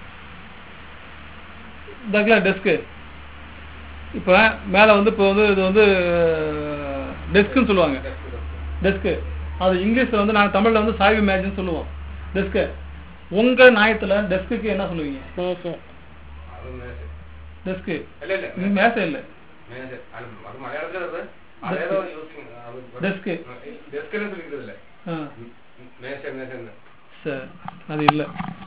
[SPEAKER 1] தக்ல டெஸ்க்கு இப்போ மேலே வந்து இப்போ வந்து இது வந்து டெஸ்க்குன்னு சொல்லுவாங்க டெஸ்க்கு அது இங்கிலீஷில் வந்து நாங்கள் தமிழில் வந்து சாய்வு மேட்ச்னு சொல்லுவோம் டெஸ்க்கு உங்கள் நாயத்தில் டெஸ்க்குக்கு என்ன சொல்லுவீங்க
[SPEAKER 3] மேஷை
[SPEAKER 4] அது மேசை
[SPEAKER 1] டெஸ்க்கு
[SPEAKER 4] இல்ல இல்ல
[SPEAKER 1] இது மேசை இல்லை
[SPEAKER 4] மேசை அது அது மலையாளத்துல வருது அதேதோ யூசிங் அது
[SPEAKER 1] Desk.
[SPEAKER 4] டெஸ்க்னு சொல்லிக்கிறது இல்ல
[SPEAKER 1] ஆ
[SPEAKER 4] மேசை மேசைன்னு
[SPEAKER 1] சரி அது இல்லை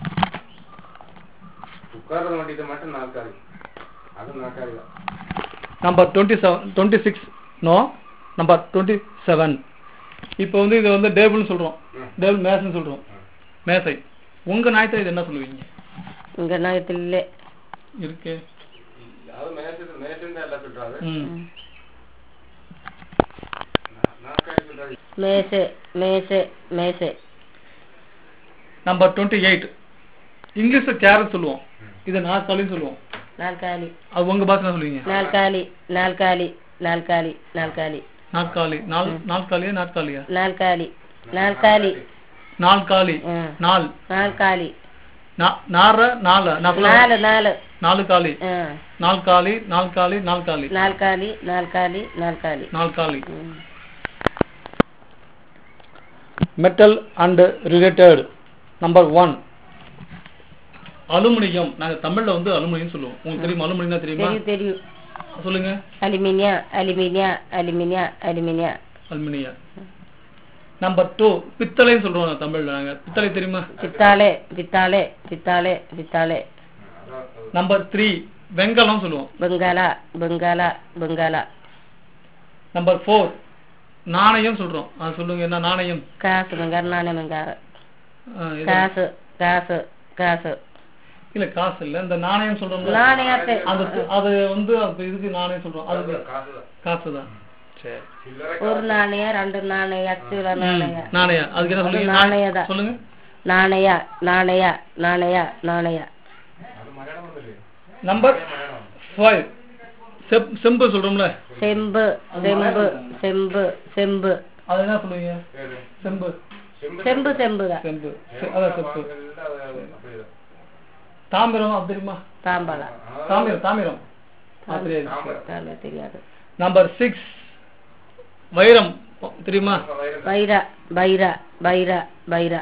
[SPEAKER 4] உட்கார்றது மட்டும் இது மட்டும் நாற்காலி அது நாற்காலி தான்
[SPEAKER 1] number twenty seven twenty six no number twenty seven இப்போ வந்து இது வந்து டேபிள்னு சொல்கிறோம்
[SPEAKER 4] ம்.
[SPEAKER 1] டேபிள் மேசைன்னு சொல்கிறோம் மேசை உங்கள் நாயத்தை இது என்ன சொல்லுவீங்க
[SPEAKER 3] இங்க நகத்தில் இல்லை
[SPEAKER 1] இருக்கு
[SPEAKER 4] அது மேசை மேசைன்னு எல்லாம் சொல்றாரு
[SPEAKER 1] ம்
[SPEAKER 4] நா- நாற்காலி சொல்றாரு
[SPEAKER 3] மேசை மேசை மேசை
[SPEAKER 1] நம்பர் டுவெண்ட்டி எயிட் இங்கிலீஷில் கேரட் சொல்லுவோம் இதை நாற்காலின்னு சொல்லுவோம்
[SPEAKER 3] நாற்காலி
[SPEAKER 1] அது உங்கள் பாஷை சொல்லுவீங்க
[SPEAKER 3] நாற்காலி நாற்காலி நாற்காலி நாற்காலி
[SPEAKER 1] நாற்காலி நாள் நாற்காலியா நாற்காலியா
[SPEAKER 3] நாற்காலி நாற்காலி
[SPEAKER 1] நாற்காலி
[SPEAKER 3] ம்.
[SPEAKER 1] நாள்
[SPEAKER 3] நாற்காலி
[SPEAKER 1] நா- நார நாலு நான் சொல்ல
[SPEAKER 3] நாலு நாலு
[SPEAKER 1] நாலு காலி
[SPEAKER 3] ஆ.
[SPEAKER 1] நாற்காலி நாற்காலி நாற்காலி
[SPEAKER 3] நாற்காலி நாற்காலி நாற்காலி
[SPEAKER 1] நாற்காலி
[SPEAKER 3] ம்.
[SPEAKER 1] Metal and related number one aluminium நாங்க தமிழ்ல வந்து அலுமினியம் சொல்லுவோம் உங்களுக்கு தெரியுமா அலுமினியம் தெரியுமா
[SPEAKER 3] தெரியும் தெரியும்
[SPEAKER 1] சொல்லுங்க
[SPEAKER 3] அலுமினியா அலுமினியா அலுமினியா அலுமினியா
[SPEAKER 1] அலுமினியா நம்பர் டூ பித்தளைன்னு சொல்றோம் நாங்க தமிழ்ல நாங்க பித்தளை தெரியுமா
[SPEAKER 3] பித்தாளே பித்தாளே பித்தாளே பித்தாளே
[SPEAKER 1] நம்பர் த்ரீ வெங்கலம் சொல்லுவோம்
[SPEAKER 3] பெங்காலா பெங்காலா பெங்காலா
[SPEAKER 1] நம்பர் ஃபோர் நாணயம் சொல்றோம் அது சொல்லுங்க என்ன நாணயம்
[SPEAKER 3] காசு வெங்கார நாணயம் வெங்கார
[SPEAKER 1] ஆ, இது-
[SPEAKER 3] காசு காசு காசு
[SPEAKER 1] இல்ல காசு இல்ல இந்த நாணயம் சொல்றோம்
[SPEAKER 3] நாணயத்தை
[SPEAKER 1] அந்த அது வந்து அப்ப இதுக்கு நாணயம் சொல்றோம் அதுக்கு
[SPEAKER 4] காசு தான்
[SPEAKER 1] காசு தான் சரி
[SPEAKER 3] ஒரு நாணயம் ரெண்டு நாணயம் அச்சுல நாணயம்
[SPEAKER 1] நாணயா அதுக்கு என்ன
[SPEAKER 3] அது
[SPEAKER 1] சொல்லுங்க
[SPEAKER 3] நாணயதான்.
[SPEAKER 1] சொல்லுங்க
[SPEAKER 3] நாணய நாணய நாணய நாணய
[SPEAKER 1] நம்பர் ஃபைவ் செப் செம்பு சொல்றோம்ல
[SPEAKER 3] செம்பு செம்பு செம்பு செம்பு
[SPEAKER 1] அது என்ன சொல்லுவீங்க செம்பு
[SPEAKER 3] செம்பு செம்புதான்
[SPEAKER 1] செம்பு செ- அதான் செப்பு தாமிரம் அது தெரியுமா
[SPEAKER 3] தாம்பலம்
[SPEAKER 1] தாமிரம் தாமிரம் அது தெரியாது
[SPEAKER 3] தாம்பலம் தெரியாது
[SPEAKER 1] நம்பர் சிக்ஸ் வைரம் ப- தெரியுமா
[SPEAKER 3] பைரா பைரா பைரா பைரா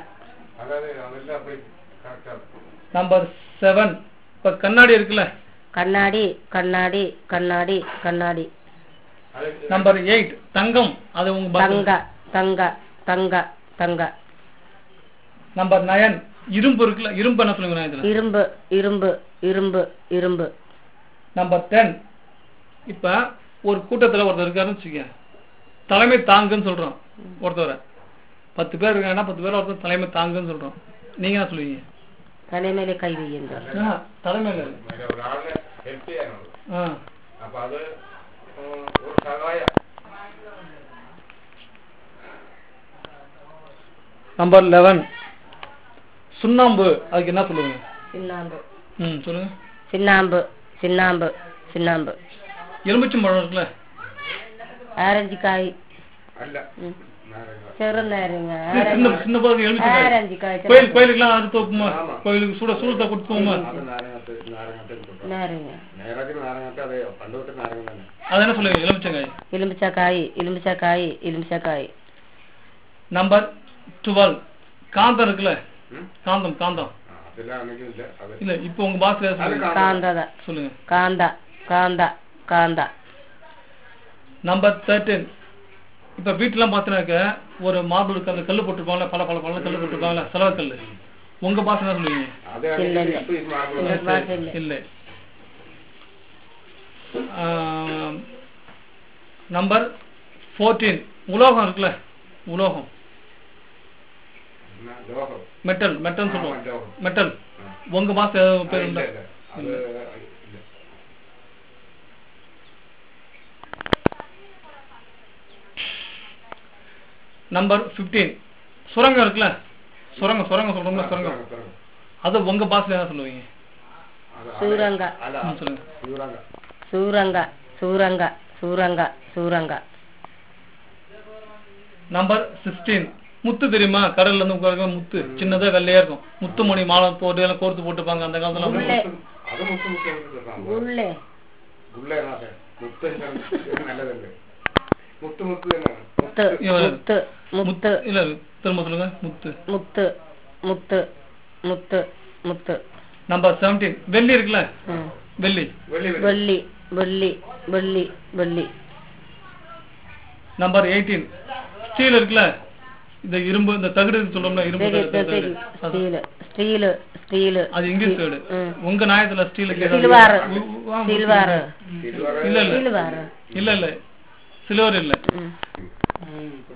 [SPEAKER 1] நம்பர் செவன் இப்ப கண்ணாடி இருக்குல்ல
[SPEAKER 3] கண்ணாடி கண்ணாடி கண்ணாடி கண்ணாடி
[SPEAKER 1] நம்பர் எயிட் தங்கம் அது உங்க
[SPEAKER 3] தங்க
[SPEAKER 1] பாத்து-
[SPEAKER 3] தங்க தங்க தங்க
[SPEAKER 1] நம்பர் நயன் இரும்பு இருக்குல்ல இரும்பு என்ன சொல்லுங்க நான் இதுல
[SPEAKER 3] இரும்பு இரும்பு இரும்பு இரும்பு
[SPEAKER 1] நம்பர் டென் இப்ப ஒரு கூட்டத்துல ஒருத்தர் இருக்காருன்னு வச்சுக்க தலைமை தாங்குன்னு சொல்றோம் ஒருத்தவரை பத்து பேர் இருக்காங்கன்னா பத்து பேர் ஒருத்தர் தலைமை தாங்குன்னு சொல்றோம் நீங்க என்ன சொல்லுவீங்க
[SPEAKER 3] தலைமையில கை வையுங்கள்
[SPEAKER 1] ஆ, தலைமையில இல்ல.
[SPEAKER 4] ഒരു ആളിനെ ഹെൽപ്പ് ചെയ്യാനുള്ളത്
[SPEAKER 1] ஆ
[SPEAKER 4] അപ്പൊ അത് ഉം, ഒരു സഹായ
[SPEAKER 1] நம்பர் லெவன் சுண்ணாம்பு அதுக்கு என்ன சொல்லுவீங்க
[SPEAKER 3] சின்னாம்பு
[SPEAKER 1] ம் சொல்லுங்க
[SPEAKER 3] சின்னாம்பு சின்னாம்பு சின்னாம்பு
[SPEAKER 1] எலுமிச்சம்பழம் இருக்குல்ல
[SPEAKER 3] ஆரஞ்சு காய்
[SPEAKER 4] അല്ല
[SPEAKER 3] ம்.
[SPEAKER 4] നാരങ്ങ.
[SPEAKER 3] ചെറുനാരങ്ങ
[SPEAKER 1] சின்ன சின்ன பழம் எலுமிச்சம்பழம்
[SPEAKER 3] ஆரஞ்சு காய்
[SPEAKER 1] கோயில் கோயிலுக்குலாம் அறுத்து வைப்போமா
[SPEAKER 4] ஆமா.
[SPEAKER 1] கோயிலுக்கு சுட சூடத்தை கொடுத்துவோமா
[SPEAKER 4] അത് നാരങ്ങത്ത് നാരങ്ങത്തെ കിട്ടും
[SPEAKER 3] நாரங்க
[SPEAKER 4] നേരത്തിന് നാരങ്ങത്തെ അതെ പണ്ട് തൊട്ട് നാരങ്ങ തന്നെ
[SPEAKER 1] அது என்ன சொல்லுவீங்க எலுமிச்சங்காய்
[SPEAKER 3] எலுமிச்சக்காய் எலுமிச்சக்காய் எலுமிச்சக்காய்
[SPEAKER 1] நம்பர் டுவெல் காந்தம் இருக்குல்ல
[SPEAKER 4] ഉം?
[SPEAKER 1] காந்தம் காந்தம்
[SPEAKER 4] ആ, അതെല്ലാം ആണെങ്കിലും ഇല്ല അത്
[SPEAKER 1] இல்ல இப்போ உங்க பாஸ்ல சொல்லுங்க
[SPEAKER 3] காந்தத
[SPEAKER 1] சொல்லுங்க
[SPEAKER 3] காந்தா காந்தா காந்தா
[SPEAKER 1] நம்பர் தேர்ட்டீன் இப்ப வீட்டுலாம் பார்த்தீங்கன்னாக்க ஒரு மார்பிள் கல் கல்லு போட்டிருப்பாங்கல்ல பல பல பல கல்லு போட்டிருப்பாங்கல்ல செலவு கல்லு உங்க பாஸ் என்ன சொல்லுவீங்க
[SPEAKER 4] അത്
[SPEAKER 3] ഇല്ല,
[SPEAKER 4] ആണെങ്കിലും
[SPEAKER 3] ഇല്ല.
[SPEAKER 4] ഇപ്പൊ ഇത് മാർബിൾ
[SPEAKER 3] இந்த பாஷை இல்ல
[SPEAKER 1] இல்லை ஆம், நம்பர் ஃபோர்டீன் உலோகம் இருக்குல்ல உலோகம்
[SPEAKER 4] ലോഹം
[SPEAKER 1] மெட்டல் மெட்டல் சொல்லுவோம்
[SPEAKER 4] ஆமா, லோகம்.
[SPEAKER 1] மெட்டல்
[SPEAKER 4] ആ.
[SPEAKER 1] உங்க பாஸ்
[SPEAKER 4] ആ,
[SPEAKER 1] பேர்
[SPEAKER 4] ഇല്ല,
[SPEAKER 1] உண்டா
[SPEAKER 4] ഇല്ല. അത് ഇല്ല.
[SPEAKER 1] நம்பர் ஃபிஃப்டீன் சுரங்கம் இருக்குல்ல சுரங்கம் சுரங்கம் சொல்றோம்ல சுரங்கம்
[SPEAKER 4] சுரங்கம், சுரங்கம்.
[SPEAKER 1] அது உங்க பாஸ்ல என்ன சொல்லுவீங்க
[SPEAKER 4] അത്
[SPEAKER 3] சூரங்க
[SPEAKER 4] അല്ല
[SPEAKER 1] ம், சொல்லுங்க
[SPEAKER 4] സൂരങ്ക
[SPEAKER 3] சூரங்க சூரங்க சூரங்க சூரங்க
[SPEAKER 1] நம்பர் சிக்ஸ்டீன் முத்து தெரியுமா கடல்ல இருந்து உட்காருக்க முத்து சின்னதா வெள்ளையா இருக்கும் முத்து மணி மாலை போட்டு எல்லாம் கோர்த்து போட்டுப்பாங்க அந்த காலத்துல
[SPEAKER 3] முல்லை.
[SPEAKER 4] അത് മുത്ത് മുത്ത് എടുത്തിട്ടാണ്.
[SPEAKER 3] உள்ளே
[SPEAKER 4] ഗുള്ളേനാട്ടെ. മുത്ത് ഇത് നല്ലതല്ലേ മുത്ത് മുത്ത് തന്നെയാണ്
[SPEAKER 3] முத்து முத்து முத்து
[SPEAKER 1] இல்ல திரும்ப சொல்லுங்க முத்து
[SPEAKER 3] முத்து முத்து முத்து முத்து
[SPEAKER 1] நம்பர் செவன்டீன் வெள்ளி இருக்குல்ல
[SPEAKER 3] ம்.
[SPEAKER 1] வெள்ளி
[SPEAKER 4] വെള്ളി വെള്ളി.
[SPEAKER 3] வெள்ளி வெள்ளி வெள்ளி வெள்ளி
[SPEAKER 1] நம்பர் எயிட்டீன் ஸ்டீல் இருக்குல்ல இந்த இரும்பு இந்த தகடு சொல்றோம்ல இரும்பு
[SPEAKER 3] சரி
[SPEAKER 1] தகடு,
[SPEAKER 3] சரி
[SPEAKER 1] தகடு. அது-
[SPEAKER 3] ஸ்டீலு ஸ்டீலு ஸ்டீலு
[SPEAKER 1] அது இங்கிலீஷ் வேர்டு
[SPEAKER 3] ம்.
[SPEAKER 1] உங்க நாயத்துல ஸ்டீல்
[SPEAKER 3] சில்வாரு
[SPEAKER 1] இல்ல
[SPEAKER 3] சில்வாரு
[SPEAKER 4] സിൽവർ
[SPEAKER 1] இல்ல
[SPEAKER 3] சில்வாரு
[SPEAKER 1] இல்ல இல்ல சில்வர் இல்ல
[SPEAKER 3] ம்.
[SPEAKER 5] ம், இப்ப